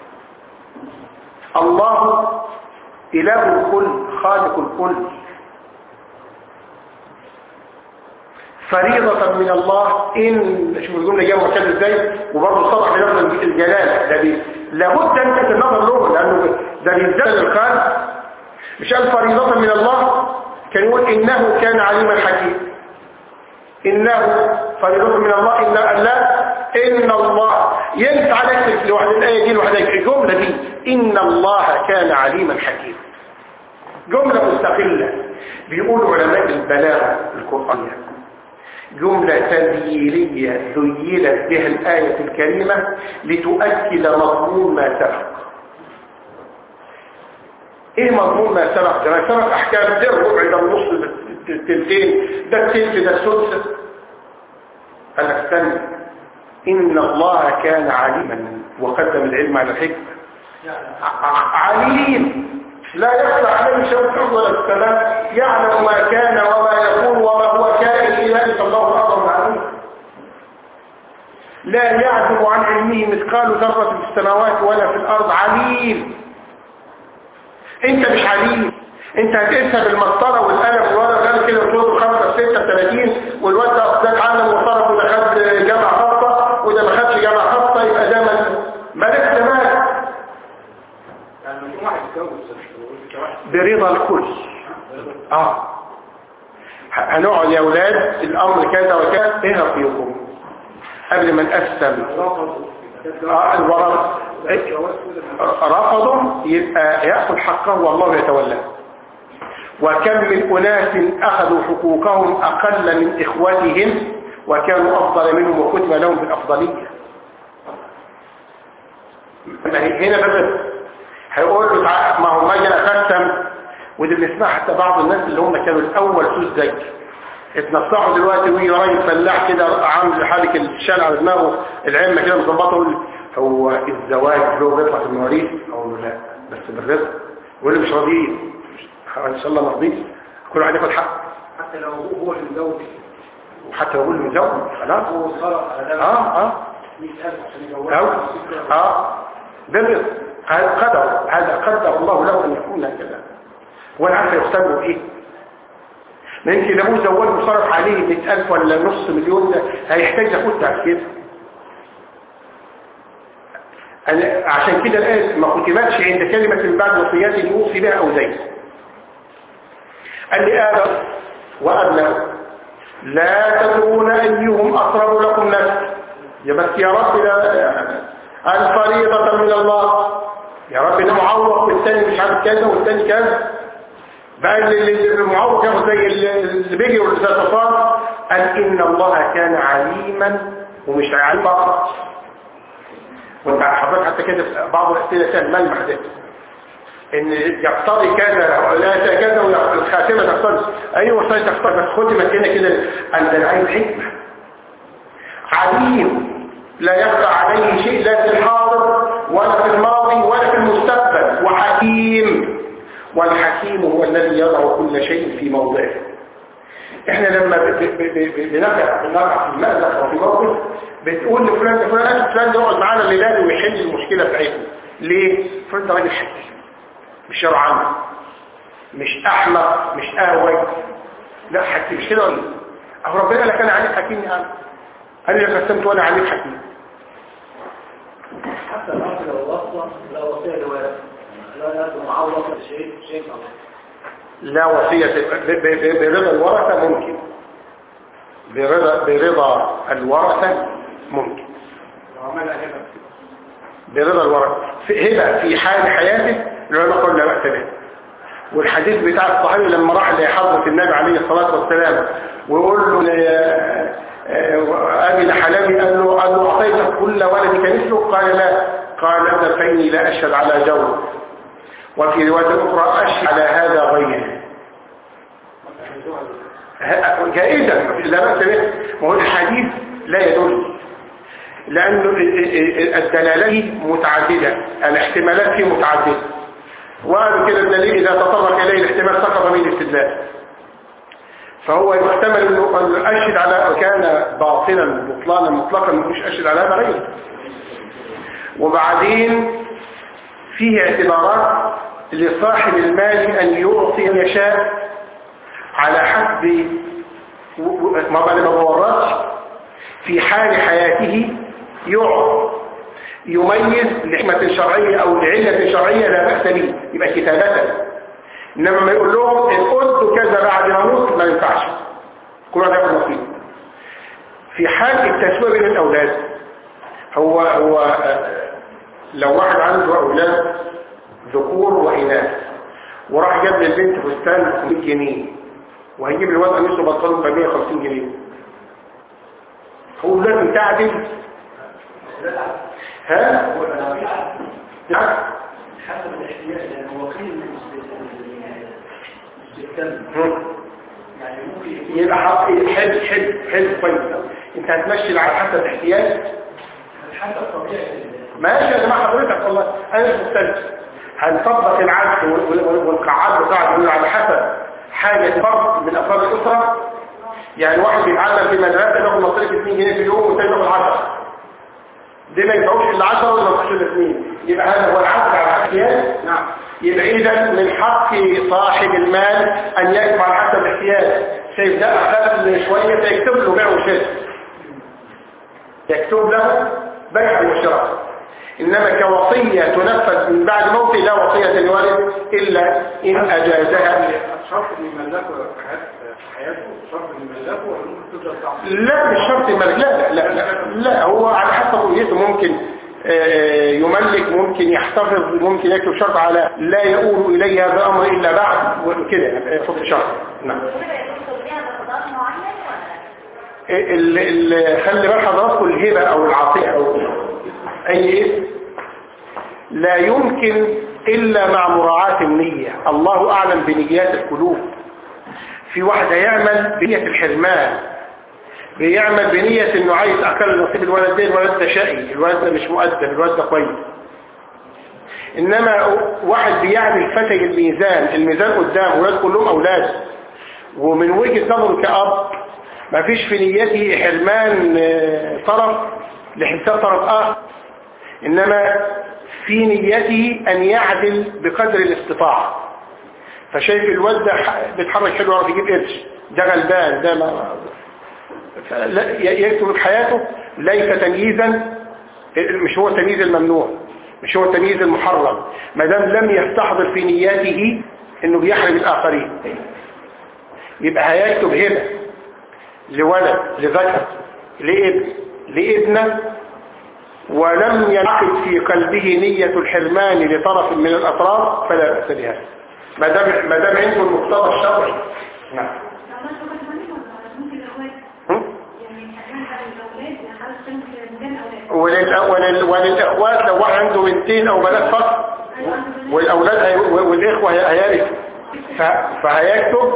الله اله الكل خالق الكل فريضة من الله إن شوف الجملة جايه مركزة ازاي وبرضه صرح بلفظ الجلال ده بي لابد أن تتنظر له لأنه ده بيزداد الخال مش قال فريضة من الله كان يقول إنه كان عليما حكيما إنه فريضة من الله إن الله إن الله ينفع نكتب لوحد الآية دي لوحدها الجملة دي إن الله كان عليما حكيما جملة مستقلة بيقولوا علماء البلاغة القرآنية جملة تذييلية ذيلت بها الآية الكريمة لتؤكد مضمون ما سبق ايه مضمون ما سبق ده ما سبق احكام ده الربع ده النص ده التلتين ده التلت ده السدس قال لك استنى ان الله كان عليما وقدم العلم على الحكمة عليم لا يخفى عليه شيء الارض ولا السماء يعلم ما كان وما يكون وما هو كائن الى ذلك الله اعظم عليه لا يعزب عن علمه مثقال ذره في السماوات ولا في الارض عليم انت مش عليم انت هتقيسها بالمسطره والقلم والورق قال كده وتقول 5 6 30 والواد ده ده اتعلم وصرف وده خد جامعه خاصه وده ما خدش جامعه خاصه يبقى ده مالك مالك برضا الكل اه هنقعد يا اولاد الامر كذا وكذا ايه رأيكم قبل ما نقسم آه الورق رفضوا يبقى يأخذ حقه والله يتولاه وكم من أناس أخذوا حقوقهم أقل من إخوتهم وكانوا أفضل منهم وكتب لهم بالأفضلية هنا بس هيقول له ما هو ما جاء قسم ودي بنسمعها حتى بعض الناس اللي هم كانوا الاول سوس زي اتنصحوا دلوقتي ويجي راجل فلاح كده عامل حالك الشال على دماغه العلم كده مظبطه يقول هو الزواج له بيطلع في المواريث اقول له لا بس بالرزق يقول لي مش راضيين ان شاء الله مرضيش كل واحد ياخد حق حتى لو هو هو اللي مزوج وحتى لو هو اللي مزوج خلاص هو صرف على ده اه اه 100000 عشان أو يجوزها اه بالرزق هذا قدر هذا قدر الله له ان يكون هكذا وانا عارف يحسب له ايه ما يمكن ابوه زوج وصرف عليه 100000 ولا نص مليون ده هيحتاج ياخد بعد كده أنا عشان كده الآية ما كتبتش عند كلمة من بعد وصيات يوصي بها أو زي قال لي آدم وأبنه لا تدرون أيهم أقرب لكم نفس يا بس يا رب لا الفريضة من الله يا رب ده معوق والتاني مش عارف كذا والتاني كذا بقى اللي اللي المعوق ياخد زي اللي بيجي واللي زي الصفار قال إن الله كان عليما ومش عليم فقط وانت حضرتك حتى كده في بعض الأسئلة كان ملمح ده ان يقتضي كذا لا كذا والخاتمة تقتضي ايوه صحيح تقتضي بس ختمت هنا كده ان ده عايز حكمة عليم لا يخفى عليه شيء لا في الحاضر ولا في الماضي ولا في المستقبل وحكيم والحكيم هو الذي يضع كل شيء في موضعه احنا لما بنقع بنقع في مأزق وفي موقف بتقول لفلان فلان فلان ده يقعد معانا الليلة ويحل المشكلة بتاعتنا ليه؟ فلان ده راجل حكيم مش شرعان مش احمق مش اهوج لا حكيم مش كده ولا اهو ربنا لك انا عليك حكيم يا عم قال لي قسمت وانا عليك حكيم حتى الأرض لو وصل لا وصية لوارث لا يكون معوض شيء شيء الله لا وصية ب- ب- ب- برضا الورثة ممكن برضا برضا الورثة ممكن لو عملها هنا برضا الورثة في هبة في حال حياته العلماء قالوا لا بأس به والحديث بتاع الصحابي لما راح لحضرة النبي عليه الصلاة والسلام ويقول له ل- آه، أبي الحلبي قال له قال له أعطيت كل ولدك مثله قال لا قال ابن فإني لا أشهد على جور وفي رواية أخرى أشهد على هذا غيره ه- جائزة لا بأس به ما هو الحديث لا يدل لأن الدلالات متعددة الاحتمالات فيه متعددة وقالوا كده الدليل إذا تطرق إليه الاحتمال سقط من الاستدلال فهو يحتمل انه أن أشهد على كان باطلا بطلانا مطلقا مش أشهد على هذا غيره وبعدين فيه اعتبارات لصاحب المال أن يعطي من يشاء على حسب ما أنا ما بورطش في حال حياته يعطي يميز لحكمة شرعية أو لعلة شرعية لا بأس به يبقى كتابة إنما ما يقول لهم إن قلت كذا بعد ما موت ما ينفعش كل واحد ياخد نصيب في حال التسوية بين الأولاد هو هو آه، لو واحد عنده أولاد ذكور وإناث وراح جاب للبنت فستان ب 100 جنيه وهيجيب للواد قميص وبنطلون ب 150 جنيه هو لازم تعدل ها؟ نعم حسب الاحتياج لأنه وكيل بالكلب هم. يعني ممكن يبقى حق حلو حلو حلو كويس انت هتمشي على حسب الاحتياج حسب طبيعة ماشي يا جماعه حضرتك والله انا مش مختلف هنطبق العدل وال- وال- والقاعات بتاعته بيقول على حسب حاجه فرد من افراد الاسره يعني واحد بيتعلم في مدرسه بياخد مصاريف 2 جنيه في اليوم والتاني بياخد 10 دي ما ينفعوش الا 10 ولا ما ينفعوش الا 2 يبقى هذا هو العدل على الاحتياج نعم يبقى اذا من حق صاحب المال ان يكتب على حسب الاحتياج شايف ده اخذ شويه فيكتب له بيع وشراء يكتب له بيع وشراء إنما كوصية تنفذ من بعد موته لا وصية لوالد إلا إن أجازها شرط ان يملكوا حياة- حياته شرط ان يملكوا ولا ممكن تقدر تعمل لا مش شرط الملك لا لا لا, لا هو على حسب رؤيته ممكن آه، يملك ممكن يحتفظ ممكن يكتب شرط على لا يؤول إليه هذا الأمر إلا بعد وكده يحط شرط نعم كده يدخل بيها بقضاء معين ولا لا؟ ال ال خلي بال حضراتكم الهبة او العطية او اي اسم لا يمكن الا مع مراعاة النية الله اعلم بنيات القلوب في واحد هيعمل بنية الحرمان بيعمل بنية انه عايز اقل نصيب الولد ده الولد ده شقي الولد ده مش مؤدب الولد ده كويس انما واحد بيعمل فتج الميزان الميزان قدام ولاد كلهم اولاد ومن وجهة نظره كأب ما فيش في نيته حرمان آه، طرف لحساب طرف آخر إنما في نيته أن يعدل بقدر الاستطاعة فشايف الواد ده ح- بيتحرك حلو يعرف يجيب قرش ده غلبان ده ما فلا- ي- يكتب في حياته ليس تمييزا مش هو تمييز الممنوع مش هو تمييز المحرم ما دام لم يستحضر في نياته انه بيحرم الاخرين يبقى هيكتب هنا لولد لذكر لابن لابنه ولم ينعقد في قلبه نية الحرمان لطرف من الأطراف فلا بأس بها ما دام ما دام عنده المقتضى الشرعي نعم عملت واحد منهم ولا ممكن الأولاد هم؟ يعني حاجات بقى الأولاد يعني عاوز كان في مجال الأولاد ولل... ولل... وللإخوات لو واحد عنده بنتين أو بنات فقط أيوة عنده بنات. والأولاد هي... والإخوة هي- هيرثوا ف... فهيكتب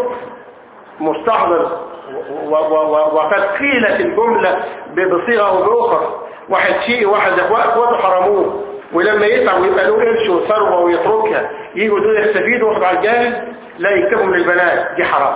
مستحضر و... و... و... وقد قيلت الجملة ب- بصيغة أو بأخرى واحد شيء واحد إخوة- إخواته حرموه ولما يتعب ويبقى له قرش وثروة ويتركها يجوا دول يستفيدوا وياخدوا على الجاهز لا يكتبهم للبنات دي حرام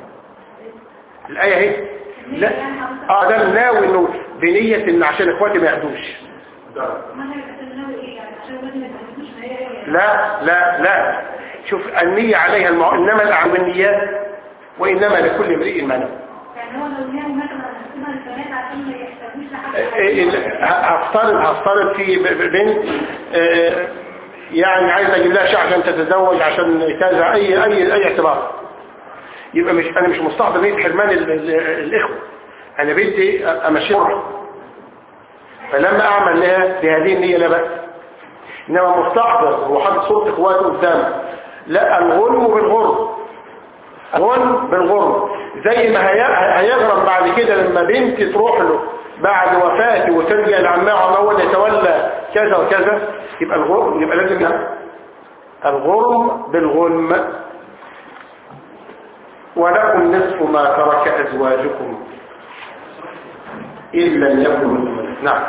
الآية اهي لا اه ده ناوي انه بنية ان عشان اخواتي ما ياخدوش ما هي بس النوع إيه يعني عشان الولاد ما يتعلموش ما هي هي لا لا لا شوف النية عليها المع... انما الاعمال بالنيات وانما لكل امرئ ما نوى يعني هو لو ناوي مثلا هنقسمها للبنات عشان ما يحتاجوش لحد إيه ال- هفترض هفترض في ب- ب- بنت آه، يعني عايز اجيب لها شيء عشان تتزوج عشان كذا اي اي اي اعتبار يبقى مش انا مش مستحضر نيه حرمان ال- ال- الاخوه انا بدي امشيها فلما اعمل لها بهذه النيه لا باس انما مستحضر وحاطط صوره اخواته قدامه لا الغنم بالغرم غنم بالغرم زي ما هي- هيغرم بعد كده لما بنتي تروح له بعد وفاته وترجع لعمها وعمها هو اللي يتولى كذا وكذا يبقى الغرم يبقى لازم يبقى الغرم بالغنم ولكم نصف ما ترك أزواجكم إن لم يكن لكم نعم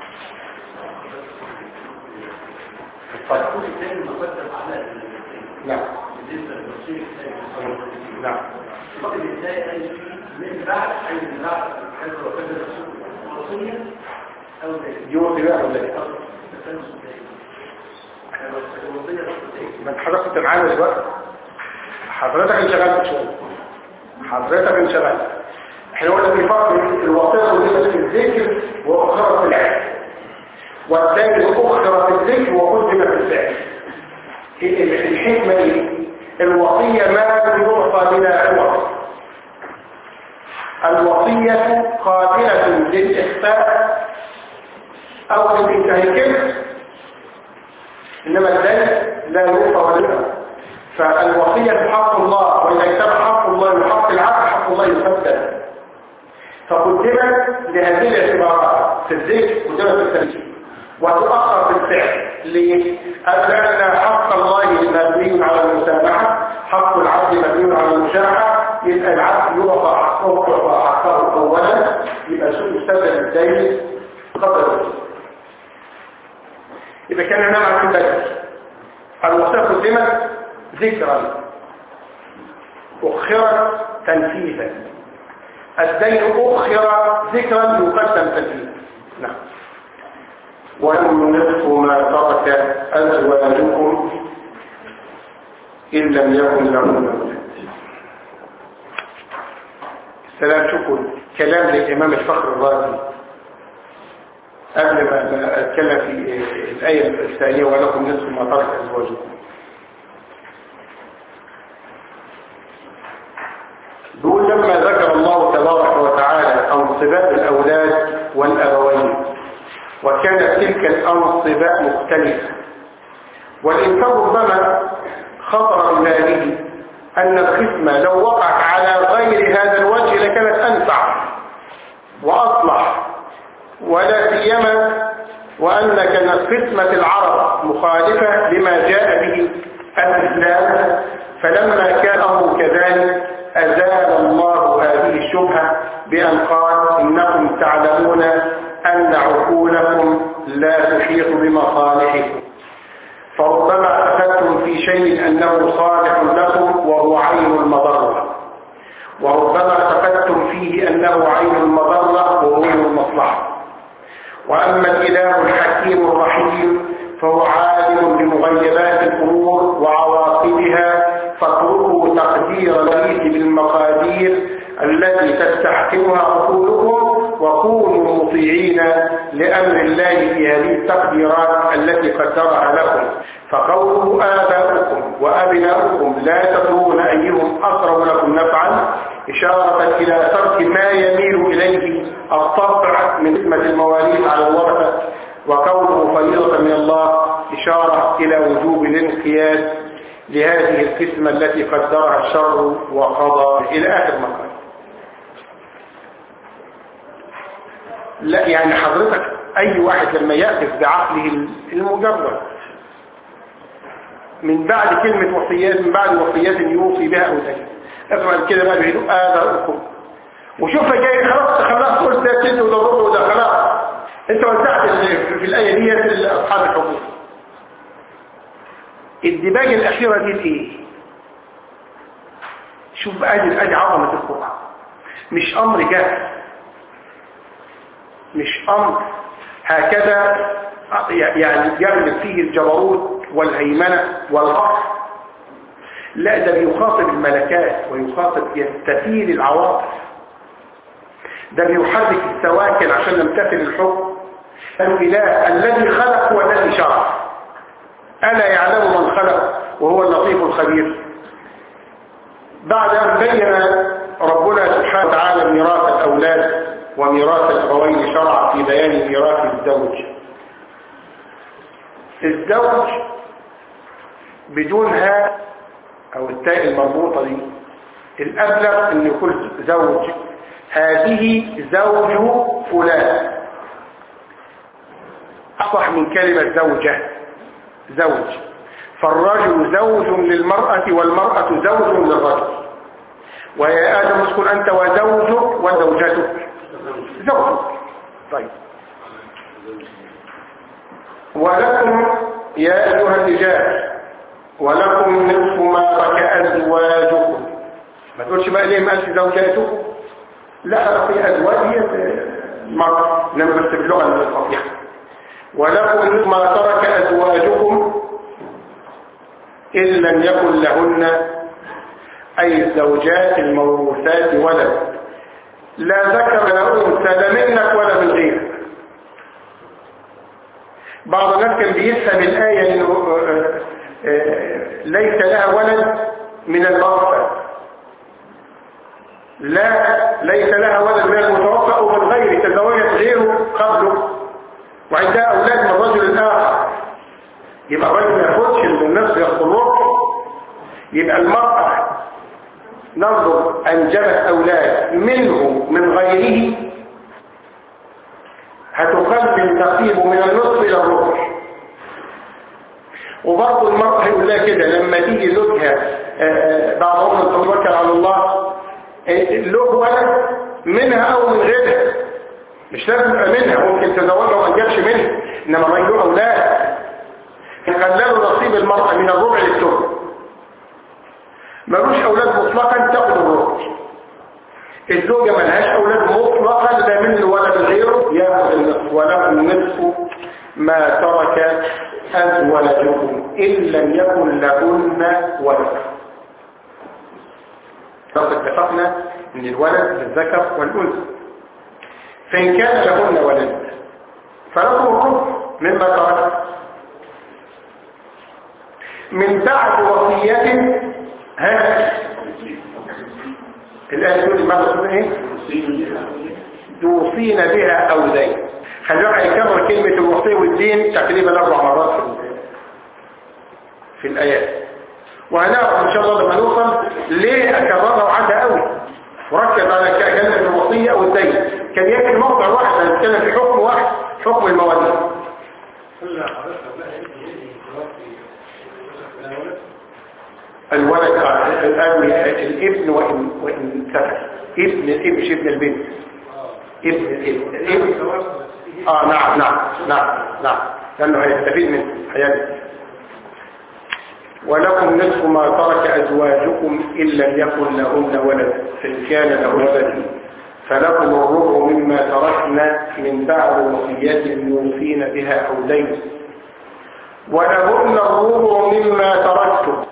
التقول الثاني مقدم على الاثنين نعم بالنسبه للتفصيل الثاني نعم الفضل الثاني قال من بعد اي من بعد حيث وكذا الرسول الوصيه او ذلك يوطي بقى ولا ايه؟ او التسلسل الثاني الوصيه الرسول الثاني ما انت حضرتك كنت معانا دلوقتي حضرتك انشغلت شويه حضرتك انشغلت احنا قلنا في فرق الوصيه وليست في الذكر واخرى في العلم والثاني اخرى في الذكر وقدم في الفعل ال- ال- الحكمه ايه الوصيه ما يعطى بلا عوض الوصيه قابله للاخفاء او للانتهاك إنما الدين لا يوفى ولا يوفى فالوصية حق الله وإذا كتب حق الله من حق العبد حق الله يسدد فقدمت لهذه الاعتبارات في الذكر قدمت في التنفيذ وتؤخر في الفعل ليه؟ لأن حق الله مبني على المسامحة حق العبد مبني على المشاحة يبقى العبد يعطى حقه يعطى حقه أولا يبقى شو يستدل الدين قدر الدين إذا كان نعم عن بدر الوصية قدمت ذكرا أخرت تنفيذا الدين أخر ذكرا يقدم تنفيذا نعم ولم نصف ما ترك أزواجكم إن لم يكن لهم أولاد سلام شكر كلام للإمام الفخر الرازي قبل ما ما أتكلم في الآية الثانية ولكم نصف ما ترك أزواجكم دول لما ذكر الله تبارك وتعالى أنصباء الأولاد والأبوين وكانت تلك الأنصباء مختلفة والإنسان ربما خطر بباله أن الخصمة لو وقعت على غير هذا الوجه لكانت أنفع وأصلح ولا سيما وأن كانت قسمة العرب مخالفة لما جاء به الإسلام فلما كان أمر كذلك أزال الله هذه الشبهة بأن قال إنكم تعلمون أن عقولكم لا تحيط بمصالحكم فربما أخذتم في شيء أنه صالح لكم وهو عين المضرة وربما اعتقدتم فيه أنه عين المضرة وهو المصلحة وأما الإله الحكيم الرحيم فهو عالم بمغيبات الأمور وعواقبها فاتركوا تقدير الرئيس بالمقادير التي تستحكمها عقولكم وكونوا مطيعين لأمر الله في هذه التقديرات التي قدرها لكم فقوله آباؤكم وأبناؤكم لا تدرون أيهم أقرب لكم نفعا إشارة إلى ترك ما يميل إليه الطبع من حكمة المواليد على الورثة وقوله فريضة من الله إشارة إلى وجوب الانقياد لهذه القسمة التي قدرها الشر وقضى إلى آخر مقال لا يعني حضرتك أي واحد لما يأخذ بعقله المجرد من بعد كلمة وصيات من بعد وصيات يوصي بها أو ذلك افعل كده بقى بيقولوا آباؤكم وشوف جاي خلاص خلاص قلت ده كده وده ربع وده خلاص انت وزعت في الآية دي لأصحاب الحقوق الدباج الأخيرة دي ايه شوف بقى ادي ادي عظمة القرآن مش أمر جاهز مش أمر هكذا يعني يغلب فيه الجبروت والهيمنة والغفر لا ده بيخاطب الملكات ويخاطب يستثير العواطف ده بيحرك السواكن عشان نمتثل الحكم الإله الذي خلق والذي شرع ألا يعلم من خلق وهو اللطيف الخبير بعد أن بين ربنا سبحانه وتعالى ميراث الأولاد وميراث الأبوين شرع في بيان ميراث الزوج الزوج بدونها أو التاء المربوطة دي الأبلغ أن يكون زوج هذه زوج فلان أصح من كلمة زوجة زوج فالرجل زوج للمرأة والمرأة زوج للرجل ويا آدم اسكن أنت وزوجك وزوجتك زوجك طيب ولكم يا أيها الرجال ولكم نصف ما ترك أزواجكم ما تقولش بقى ليه ما قالش زوجاتكم لا في أزواج هي المرأة إنما بس باللغة الفصيحة ولكم نصف ما ترك أزواجكم إن لم يكن لهن أي الزوجات الموروثات ولد لا ذكر لا أنثى لا منك ولا من غيرك بعض الناس كان بيفهم الآية إنه ليس لها ولد من الموتى لا ليس لها ولد من المتوفى أو من غيره تزوجت غيره قبله وعندها أولاد من رجل آخر يبقى الرجل ما ياخدش النصف يخطلوه يبقى المرأة ننظر أنجبت أولاد منه من غيره هتقلل نصيبه من النصف إلى الربع وبرضه المرأة يقول لها كده لما تيجي زوجها بعد عمر تتوكل على الله له ولد منها أو من غيرها مش لازم يبقى منها ممكن تزوجها وما جابش منها إنما ما له أولاد يقللوا نصيب المرأة من الربع للثلث ملوش أولاد مطلقا تاخد الربع الزوجة ملهاش أولاد مطلقا لا منه ولا من غيره ياخد النصف وله النصف ما ترك أزواجكم إن لم يكن لهن ولد فقد اتفقنا أن الولد للذكر والأنثى فإن كان لهن ولد فلكم الربع مما ترك من بعد وصية ها الآية تقول ماذا تقول ايه توصين بها أو دين خلونا هيكرر كلمة الوصية والدين تقريبا أربع مرات في في الآيات وهنعرف إن شاء الله لما نوصل ليه أكررها وعدها قوي وركز على كلمة الوصية والدين كان يكفي موضع واحد هنتكلم في حكم واحد حكم المواليد الولد الآن الابن وإن, وإن سفر ابن الابن مش ابن البنت ابن الابن الابن اه نعم نعم نعم نعم لأنه هيستفيد من حياته ولكم نصف ما ترك أزواجكم إن لم يكن لهن ولد فإن كان له ولد فلكم الربع مما تركنا من بعد وصيات يوصين بها أو دين ولهن الربع مما تركتم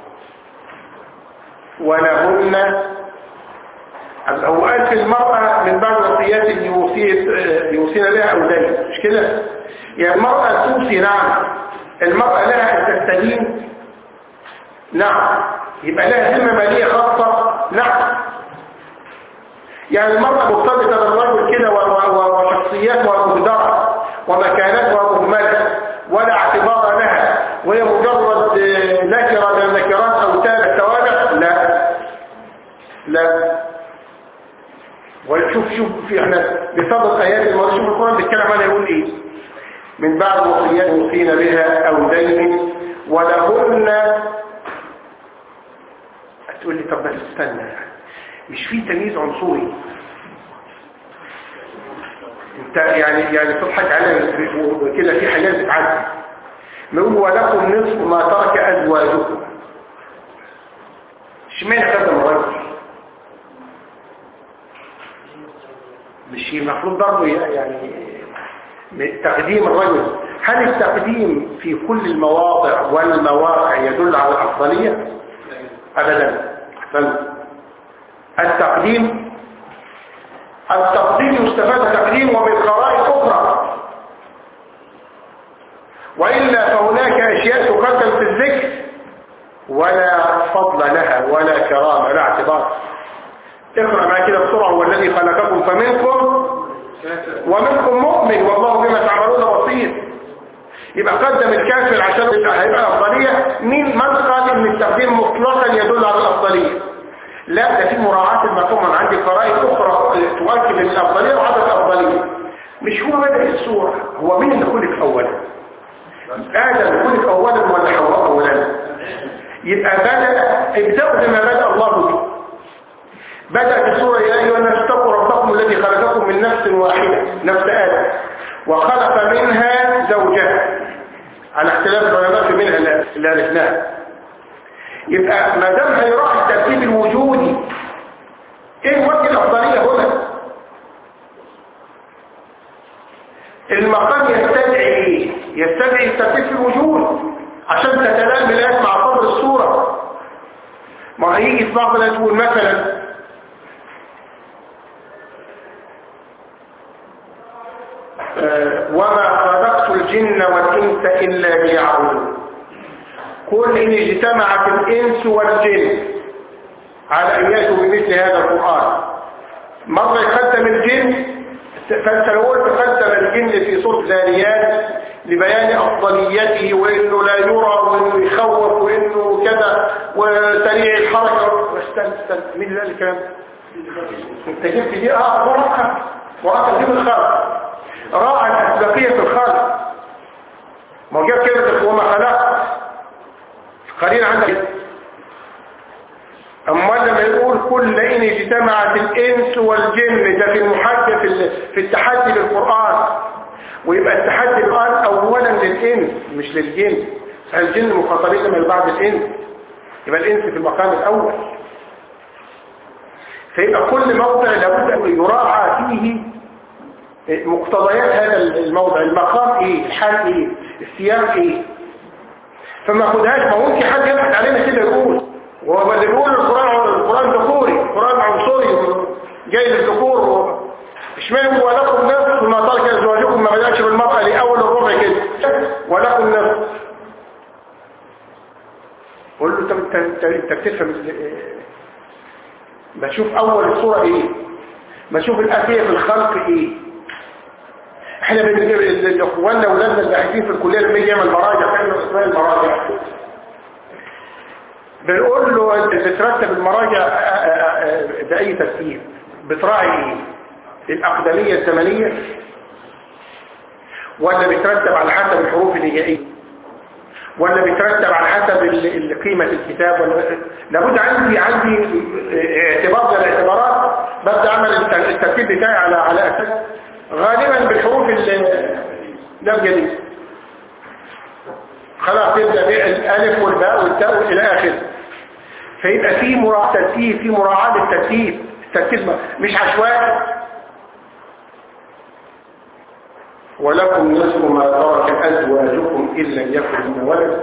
ولهن هو قال في المرأة من بعد وصيات يوصينا بها أو دين مش كده يعني المرأة توصي نعم المرأة لها أن تستدين نعم يبقى لها ذمة مالية خاصة نعم يعني المرأة مرتبطة بالرجل كده وشخصيات ومقدرة ومكانات ومهملة ولا اعتبار لها وهي مجرد نكرة من النكرات أو تابع توابع لا لا وشوف شوف في احنا بصدد ايات الموضوع شوف القرآن بيتكلم عنها يقول ايه من بعد وصيات يوصين بها او دين ولهن تقول لي طب بس استنى مش في تمييز عنصري انت يعني يعني تضحك على كده في حاجات بتعدي ما هو ولكم نصف ما ترك ازواجكم اشمعنى قدم الرجل مش المفروض برضه يعني تقديم الرجل هل التقديم في كل المواضع والمواقع يدل على الأفضلية أبدا بل التقديم التقديم يستفاد تقديم وبالقرائن أخرى وإلا فهناك أشياء تقدم في الذكر ولا فضل لها ولا كرامة ولا اعتبار اقرأ معي كده بسرعة هو الذي خلقكم فمنكم ومنكم مؤمن والله بما تعملون بصير يبقى قدم الكافر عشان هيبقى أفضلية مين من قال ان التقديم مطلقا يدل على الأفضلية لا ده في مراعاة المفهوم انا عندي قرائن أخرى تؤكد الأفضلية وعدم الأفضلية مش هو بدأ السورة هو مين اللي خلق أولا آدم خلق أولا ولا حواء أولا يبقى بدأ ابدأوا بما بدأ الله به بدأت السورة يا أيها الناس اتقوا ربكم الذي خلقكم من نفس واحدة نفس آدم وخلق منها زوجها على اختلاف العلماء في منها اللي عرفناها يبقى ما دام هيراعي الترتيب الوجودي ايه وجه الافضليه هنا المقام يستدعي ايه يستدعي الترتيب في الوجود عشان تتلام الايات مع صدر الصوره ما هيجي في بعض الناس يقول مثلا وما خلقت الجن والإنس إلا ليعبدون قل إن اجتمعت الإنس والجن على أن يأتوا بمثل هذا القرآن مرة يقدم الجن فأنت لو قلت قدم الجن في صوت ذاريات لبيان أفضليته وإنه لا يرى وإنه يخوف وإنه كذا وسريع الحركة استنى استنى مين اللي قال الكلام انت جبت دي اه ورقة ورقة دي بالخلق راعى الأسبقية في الخلق ما هو جاب كلمة وما خلق قليل عندك أما لما يقول كل إن اجتمعت الإنس والجن ده في المحدث في, في التحدي بالقرآن ويبقى التحدي الآن أولا للإنس مش للجن الجن مخاطبين من بعض الإنس يبقى الإنس في المقام الأول فيبقى كل موضع لابد أن يراعى فيه مقتضيات هذا الموضع المقام ايه الحال ايه السياق ايه فما خدهاش ما ممكن حد يضحك علينا كده يقول وهو اللي بيقول القرآن القرآن ذكوري القرآن عنصري جاي للذكور اشمعنى ولكم نفس ما ترك ازواجكم ما بدأش بالمرأة لأول الربع كده ولكم نفس قول له طب انت انت بتفهم بشوف اول الصورة ايه بشوف الأسية في الخلق ايه احنا بنجيب الاخواننا ولادنا الباحثين في الكليه لما يجي يعمل مراجع كانه اسمها المراجع بنقول له انت بترتب المراجع باي ترتيب بتراعي ايه الاقدميه الزمنيه ولا بترتب على حسب الحروف الهجائيه ولا بترتب على حسب قيمه الكتاب ولا لابد عندي عندي اعتبار من الاعتبارات ببدا اعمل الترتيب بتاعي على على اساس غالبا بالحروف الدرجة دي خلاص تبدأ بالالف والباء والتاء الى اخره فيبقى في مراعاة ترتيب في مراعاة للترتيب الترتيب مش عشوائي ولكم نصف ما ترك أزواجكم إن لم يكن لهن ولد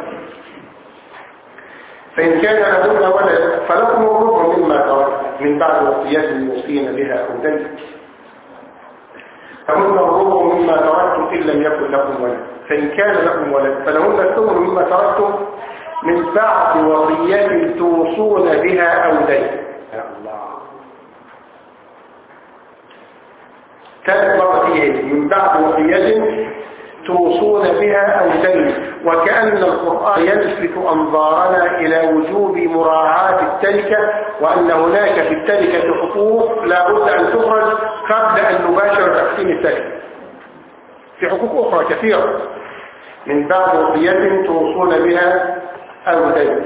فإن كان لهن ولد فلكم الربع مما ترك من بعد وصية يوصين بها أو دين فهن الربع مما تركتم إن لم يكن لكم ولد فإن كان لكم ولد فلهن الثمن مما تركتم من بعد وصية توصون بها أو دين يا الله ثالث مرة فيه من بعد وصية توصون بها أو دين وكأن القرآن يلفت أنظارنا إلى وجوب مراعاة التركة وأن هناك في التركة حقوق لا بد أن تخرج قبل أن نباشر تقسيم التركة في حقوق أخرى كثيرة من بعد وصية توصون بها أو دين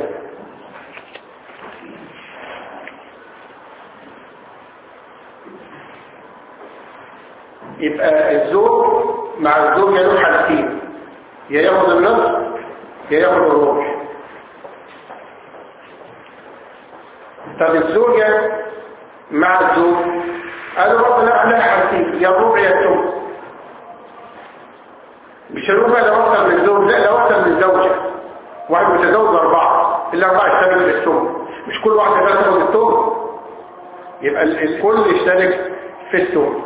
يبقى الزوج مع الزوجة له حالتين يا ياخد النصف يا ياخد الروح طب الزوجة مع الزوج قالوا رب لا لا حالتين يا الروح يا الثمن مش الربع لو اكثر من الزوج لا لو اكثر من الزوجة واحد متزوج اربعة الاربعة اشترك في الثمن مش كل واحد تاخد الثمن يبقى ال- الكل يشترك في الثمن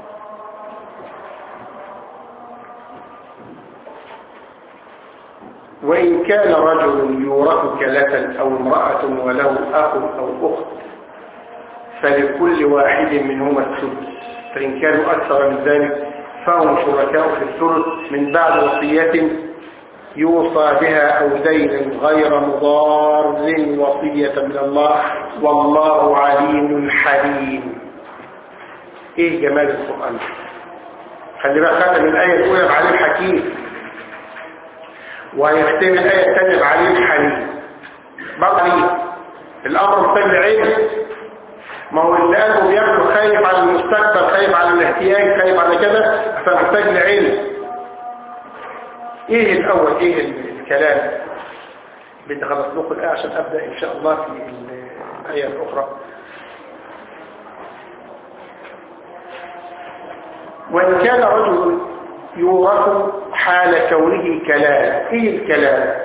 وإن كان رجل يورث كلة أو امرأة وله أخ أو أخت فلكل واحد منهما الثلث فإن كانوا أكثر من ذلك فهم شركاء في الثلث من بعد وصية يوصى بها أو دين غير مضار وصية من الله والله عليم حليم إيه جمال القرآن خلي بقى خاتم الآية الأولى بعليم حكيم ويختم الآية الثانية بعليم حليم بقى الأمر محتاج لعلم ما هو اللي قلبه بياخده خايف على المستقبل خايف على الاحتياج خايف على كده فمحتاج لعلم ايه الاول ايه الكلام بدي خلص لكم الايه عشان ابدا ان شاء الله في الايه الاخرى وان كان رجل يورث حال كونه كلام ايه الكلام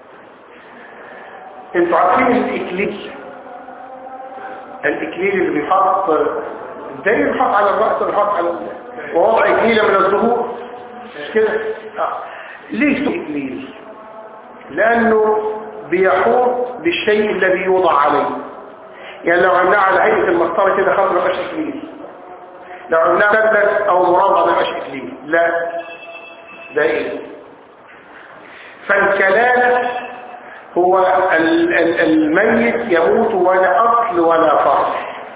انتوا عارفين الاكليل الاكليل اللي بيحط زي اللي بيحط على الراس بيحط على ووضع اكليله من الزهور مش كده آه. ليه اسمه اكليل لانه بيحوط بالشيء الذي يوضع عليه يعني لو عملناه على هيئه المسطره كده خلاص ما بقاش اكليل لو عملناه مثلث او مربع ما بقاش اكليل لا ده ايه فالكلام هو ال- ال- الميت يموت ولا أصل ولا فرع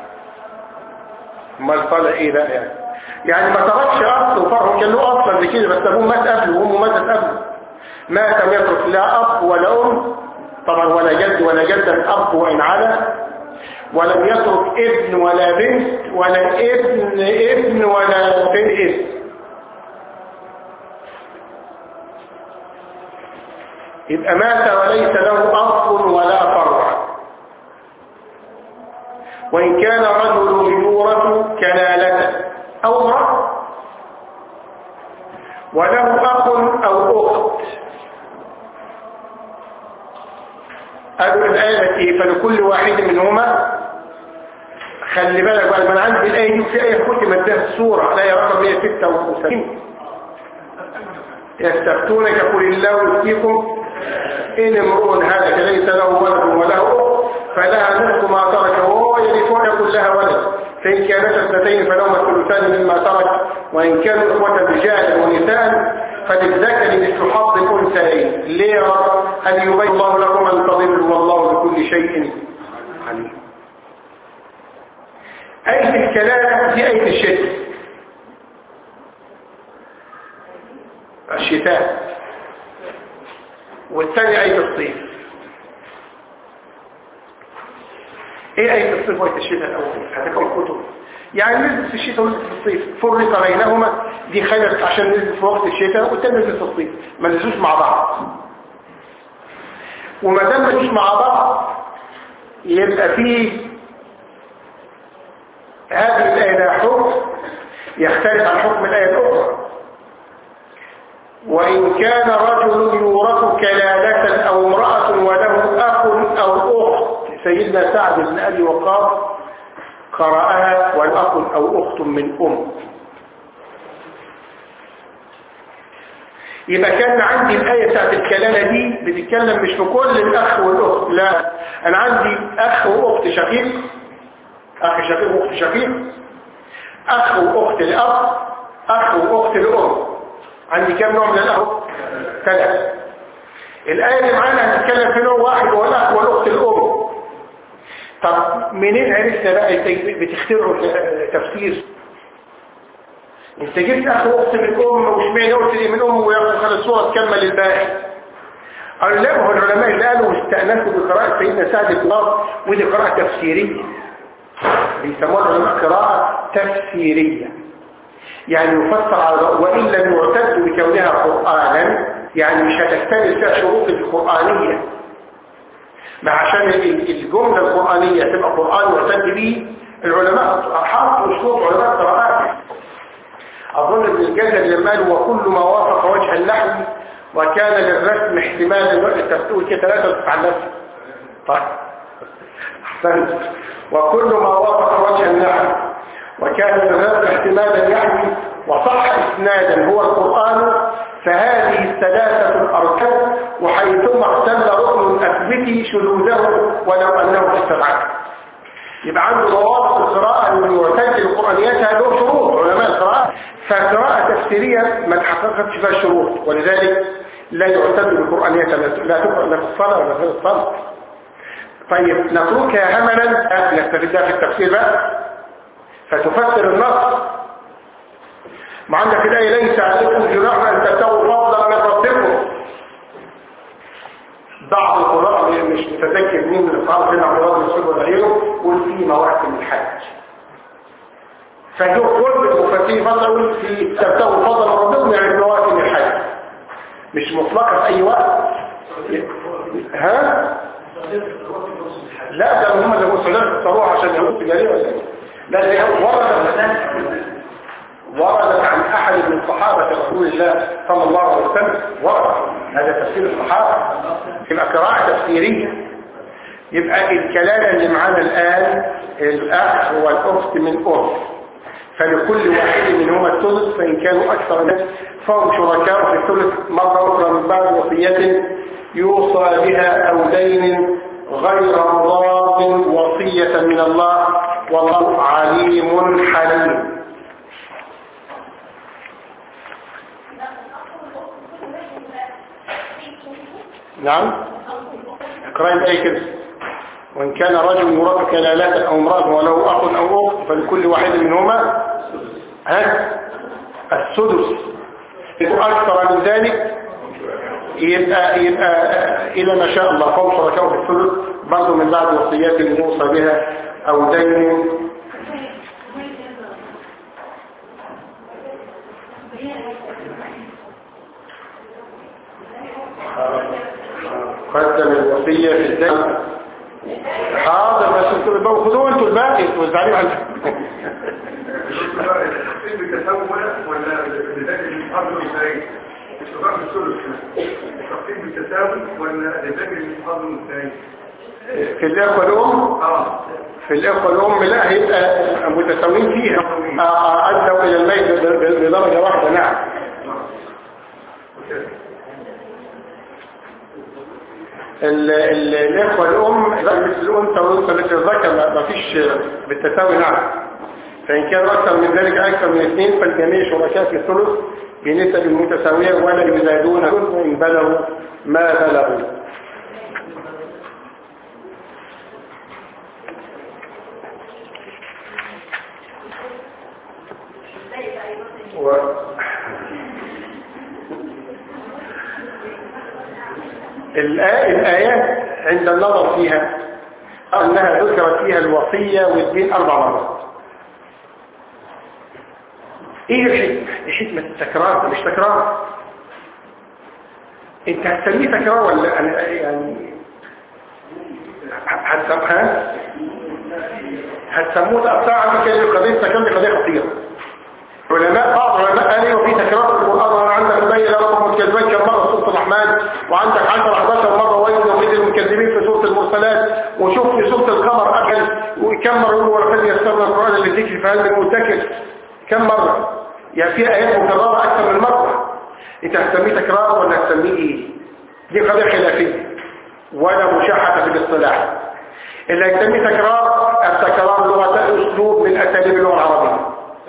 ما الفرع ايه بقى يعني يعني ما تركش أصل وفرع كان له أصل قبل كده بس أبوه مات قبله وأمه ماتت قبله مات لم يترك لا أب ولا أم طبعا ولا جد ولا جدة أب وإن على ولم يترك ابن ولا بنت ولا ابن ابن ولا بنت ابن يبقى مات وليس له أصل ولا فرع وإن كان رجل يورث كلالة أو امرأة وله أخ أو أخت قالوا الآية التي فلكل واحد منهما خلي بالك بقى من عندي الآية دي في آية ختمت بها السورة الآية رقم 176 يستفتونك قل الله يفتيكم إن امرؤ هلك ليس له ولد وله أخت فلها نصف ما ترك وهو يرثون كلها ولد فإن كانت اثنتين فلهما الثلثان مما ترك وإن كانوا إخوة رجالا ونساء فللذكر مثل حظ الأنثيين ليه يا رب؟ هل يبين الله لكم أن تضلوا والله بكل شيء عليم آية الكلام دي آية الشتاء الشتاء والثاني آية الصيف ايه آية الصيف وآية الشتاء الأول هتكون كتب يعني نزلت في الشتاء ونزلت في الصيف فرق بينهما دي خلت عشان نزلت في وقت الشتاء والتاني نزلت في الصيف ما نزلوش مع بعض وما دام ما نزلوش مع بعض يبقى فيه هذه الآية لها حكم يختلف عن حكم الآية الأخرى وإن كان رجل يورث كلالة أو امرأة وله أخ أو أخت سيدنا سعد بن أبي وقاص قرأها والأخ أو أخت من أم يبقى كان عندي الآية بتاعت الكلالة دي بتتكلم مش في كل الأخ والأخت لا أنا عندي أخ وأخت شقيق أخ شقيق وأخت شقيق أخ وأخت لأب أخ وأخت لأم عندي كام نوع من الأخ ثلاثة الآية اللي معانا هنتكلم في نوع واحد هو الأخ والأخت الأم طب منين عرفنا بقى انت بتخترعوا تفسير انت جبت اخ واخت من ام واشمعنى قلت لي من ام وياخد الصوره تكمل الباقي قال لا هو العلماء اللي قالوا استأنسوا بقراءة سيدنا سعد بن الله ودي قراءة تفسيرية بيسموها العلماء قراءة تفسيرية يعني يفسر على وإن لم يعتد بكونها قرآنا يعني مش هتكتمل فيها شروط القرآنية ما عشان الجملة القرآنية تبقى قرآن معتد به العلماء حطوا شروط علماء قراءات أظن ابن الجزر لما قال وكل ما وافق وجه النحو وكان للرسم احتمالا انت بتقول كده ثلاثة تسعة نفس طيب احسنت وكل ما وافق وجه النحو وكان للرسم احتمالا يعني وصح اسنادا هو القرآن فهذه الثلاثة الأركان وحيثما اختل ركن أثبتي شذوذه ولو أنه استبعد يبقى عنده ضوابط القراءة المعتد القرآنيات له شروط علماء القراءة فقراءة تفسيرية ما تحققتش فيها الشروط ولذلك لا يعتد بالقرآنيات لا تقرأ لا في الصلاة ولا في الصلاة طيب نتركها هملا نستفيدها في التفسير بقى فتفسر النص ما عندك الآية ليس عليكم جناح أن تبتغوا فضلا من ربكم بعض القراء مش متذكر مين من الصحابة سيدنا عبد الله بن مسعود ولا غيره قل في مواسم الحج فجو كل المفسرين فصلوا في تبتغوا فضلا من ربكم يعني مواسم الحج مش مطلقة في أي وقت ها؟ لا ده هم اللي مسلمين اختاروها عشان يهود تجارية ولا ايه؟ لا ده ورد وردت عن أحد من الصحابة رسول الله صلى الله عليه وسلم ورد هذا تفسير الصحابة يبقى قراءة تفسيرية يبقى الكلام اللي معانا الآن الأخ والأخت من أم فلكل واحد منهما الثلث فإن كانوا أكثر من فهم شركاء في الثلث مرة أخرى من بعد وصية يوصى بها أو دين غير مضاد وصية من الله والله عليم حليم نعم اقرأي بأي كده وإن كان رجل يراد كلالات أو امرأة وله أخ أو أخت فلكل واحد منهما ها السدس أكثر من ذلك يبقى, يبقى إلى ما شاء الله فوق شركاء في الثلث برضه من بعد وصيات يوصى بها أو دين قدم الوصية في الدين حاضر بس انتوا الباقي خذوه انتوا الباقي انتوا وزعلوا عنه التقسيم بالتساوي ولا لذلك المحاضر ازاي؟ الشباب الثلث التقسيم بالتساوي ولا لذلك المحاضر ازاي؟ في الإخوة الأم اه في الإخوة الأم لا هيبقى متساويين فيها آه، أدوا إلى الميت بدرجة واحدة نعم ال- ال- الإخوة الأم مثل الأنثى والأنثى مثل الذكر ما ما فيش بالتساوي نعم فإن كان أكثر من ذلك أكثر من اثنين فالجميع شركاء في الثلث بنسب متساوية ولا يزادون إن بلغوا ما بلغوا و... الآ- الآيات عند النظر فيها أنها ذكرت فيها الوصية والدين أربع مرات إيه الحكمة؟ إيه حكمة التكرار مش تكرار أنت هتسميه تكرار ولا أنا يعني هتسمها هتسموه تقطع عنك قضية تكرار قضية خطيرة علماء بعض العلماء قالوا في تكرار في القرآن وانا عندك مبين لكم الكذبان كم مرة في سورة الرحمن وعندك 10 11 مرة ويل يومئذ المكذبين في سورة المرسلات وشوف في سورة القمر قبل وكم مرة يقول ولقد يسرنا القرآن للذكر فهل من مدكر كم مرة يعني في آيات مكررة أكثر من مرة أنت هتسميه تكرار ولا هتسميه إيه؟ دي قضية خلافية ولا مشاحة في الاصطلاح اللي هيسميه تكرار التكرار لغة أسلوب من أساليب اللغة العربية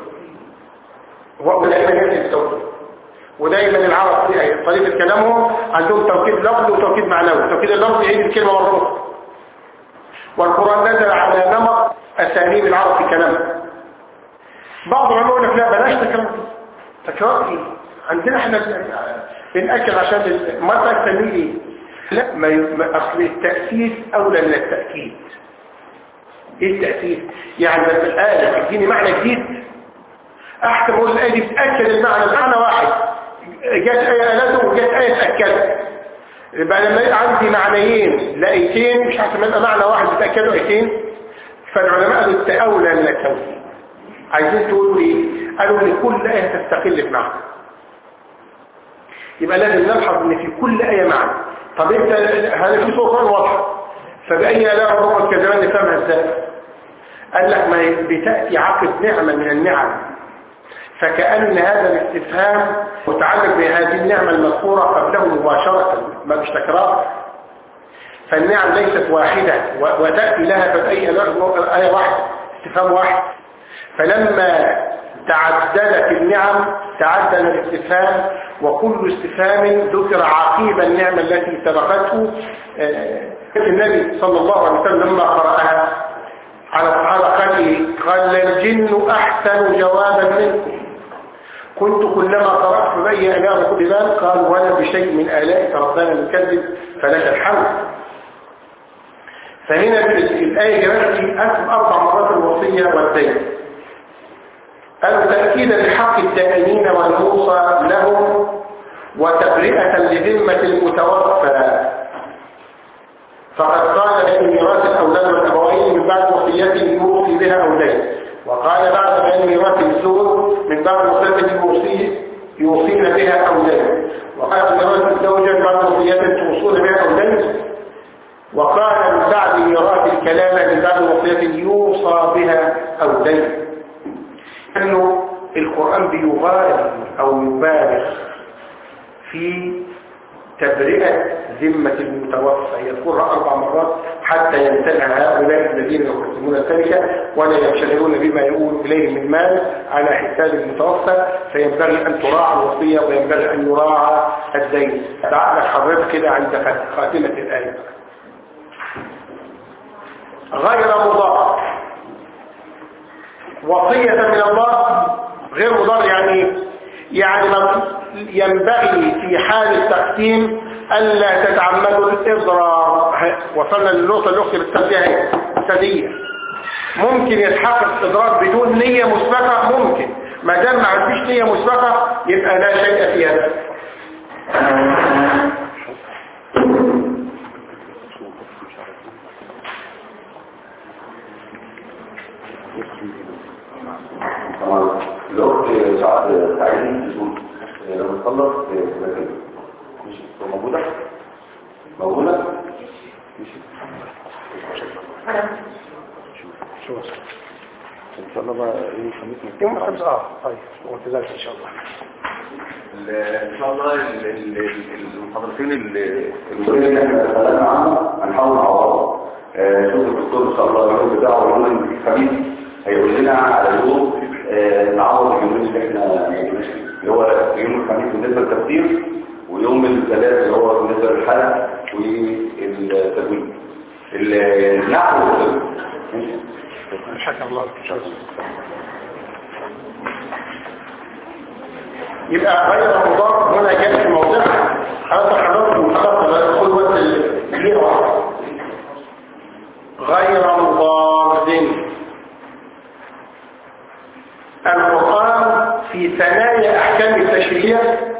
ودائما يأتي التوكيد ودائما العرب في طريقة كلامهم عندهم توكيد لفظي وتوكيد معنوي التوكيد اللفظي يعيد الكلمة مرة أخرى والقرآن نزل على نمط أساليب العرب في كلامه بعض العلماء يقول لك لا بلاش تكرار تكرار ايه عندنا احنا بنأكد عشان ال- ما تسميه ايه لا ما ي- ما- اصل التأسيس اولى من التأكيد ايه التأسيس يعني لما الآية تديني معنى جديد احسن اقول الآية دي بتأكد المعنى المعنى واحد جت آية قالته وجت آية تأكدت يبقى لما يبقى عندي معنيين لقيتين مش عارف يبقى معنى واحد بتأكدوا آيتين فالعلماء قالوا التأولى من التوحيد عايزين تقولوا ايه قالوا ان كل آية تستقل بمعنى يبقى لازم نلحظ ان في كل آية معنى طب انت هذا في صورة واضحة فبأي آلاء ربك كذبان نفهمها ازاي قال لك ما هي بتأتي عقد نعمة من النعم فكأن هذا الاستفهام متعلق بهذه النعمة المذكورة قبله مباشرة ما مش تكرار فالنعم ليست واحدة و- وتأتي لها فبأي آلاء آية واحدة استفهام واحد فلما تعددت النعم تعدد الاستفهام وكل استفهام ذكر عقيب النعمة التي سبقته آه، النبي صلى الله عليه وسلم لما قرأها على الصحابة قال إيه؟ قال الجن أحسن جوابا منكم كنت كلما قرأت فبأي آلاء ركب بال قال ولا بشيء من آلائك ربنا نكذب فلك الحمد فهنا ال- الآية جابت أكثر أربع مرات الوصية والدين قالوا تأكيدا لحق الدائنين والموصى لهم وتبرئة لذمة المتوفى فقد قال بين ميراث الأولاد والأبوين من بعد وصيته يوصي بها أولاد وقال بعد بين ميراث الزوج من بعد وصيته يوصي يوصين بها أولاد وقال ميراث الزوجة من بعد وصيته توصون بها أولاد وقال من بعد ميراث الكلام من بعد وصيته يوصى بها أولاد أنه القرآن بيبالغ أو يبالغ في تبرئة ذمة المتوفى يذكرها أربع مرات حتى يمتنع هؤلاء الذين يقسمون التركة ولا ينشغلون بما يؤول إليه من مال على حساب المتوفى فينبغي أن تراعى الوصية وينبغي أن يراعى الدين تعال حضرتك كده عند خاتمة الآية غير مضار وصية من الله غير مضار يعني يعني ما ينبغي في حال التقسيم ألا تتعمدوا الإضرار وصلنا للنقطة الأخرى بالتنبيه السدية ممكن يتحقق الإضرار بدون نية مسبقة ممكن ما دام ما عنديش نية مسبقة يبقى لا شيء في هذا طبعا الأخت سعد سعيد بتقول لما تخلص تبقى مش موجودة؟ موجودة؟ شو ان شاء الله بقى ايه خميس يوم الخميس اه طيب وانتظارك ان شاء الله ان شاء الله ال- ال- ال- المحاضرتين ال- الأولين اللي احنا اتكلمنا عنها هنحاول نعوضها آه، شوف الدكتور ان شاء الله اليوم بتاعه يوم الخميس هيقول لنا على يوم آه، نعوض اليومين اللي احنا ما جبناش فيه. اللي هو يوم الخميس بالنسبه للتفسير ويوم الثلاث اللي هو بالنسبه للحلق والتدوين النحو والتدوين ماشي حكم الله يبقى غير مضاف هنا جاء في موضعها خلاص حضرتك خلاص كل وقت اللي واحد غير مضاد القرآن في ثنايا أحكام التشريع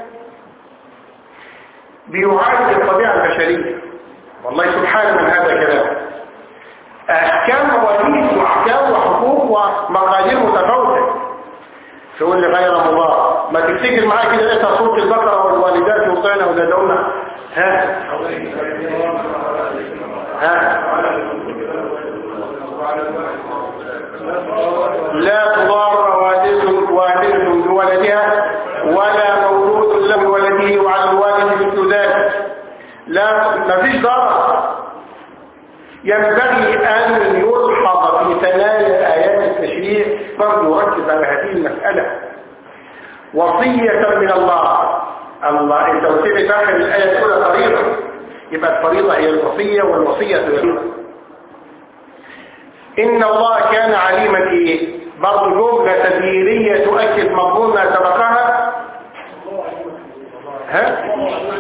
بيعالج الطبيعة البشرية والله سبحانه من هذا الكلام أحكام مواريث وأحكام وحقوق ومقادير متفاوتة تقول لي غير مضار ما تفتكر معايا كده لقيتها صورة البقرة والوالدين والوالدات يرضعن أولادهن ها ها لا تضار والد والدة بولدها ولا مولود له بولده وعلى الوالد مثل ذلك لا مفيش ضرر ينبغي أن يلحظ في ثنايا آيات التشريع برضو يركز على هذه المسألة وصية من الله الله انت قلت لي داخل الآية الأولى فريضة يبقى الفريضة هي الوصية والوصية هي الفريضة إن الله كان عليما إيه برضو جملة تدبيرية تؤكد مضمون ما سبقها ها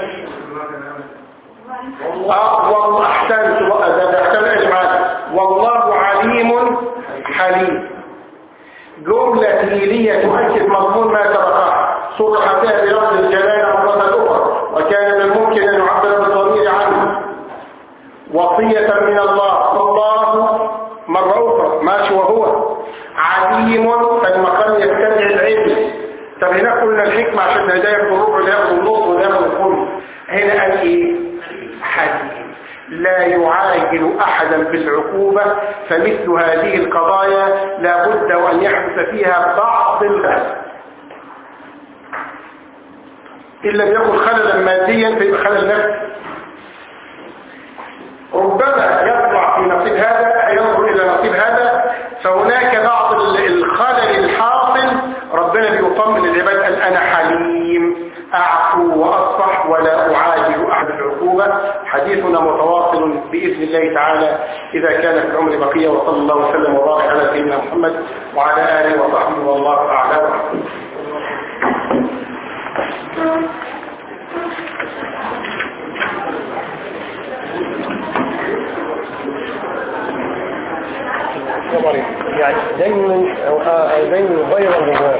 آه والله أحسنت ده أحسن إجمال والله عليم حليم جملة تدبيرية تؤكد مضمون ما سبقها صرح فيها بلفظ الجلالة مرة أخرى وكان من الممكن أن يعبر بالضمير عنه وصية من الله الله مرة أخرى ماشي وهو عليم فالمقام يتبع العلم طب هنا قلنا الحكمة عشان هداية الفروع ولا يأخذ النص ولا يأخذ الكل هنا قال إيه حليم لا يعاجل أحدا بالعقوبة فمثل هذه القضايا لا بد وأن يحدث فيها بعض الغلط إن لم يكن خللا ماديا فيبقى خلل نفسي ربما يطلع في نصيب هذا ينظر إلى نصيب هذا فهناك بعض الخلل الحاصل ربنا بيطمن العباد قال أنا حليم أعفو وأصفح ولا أعاجل أحد العقوبة حديثنا متواصل بإذن الله تعالى إذا كان في العمر بقية وصلى الله وسلم وبارك على سيدنا محمد وعلى آله وصحبه والله أعلى وأعلم يعني دايما دايما غير الرجال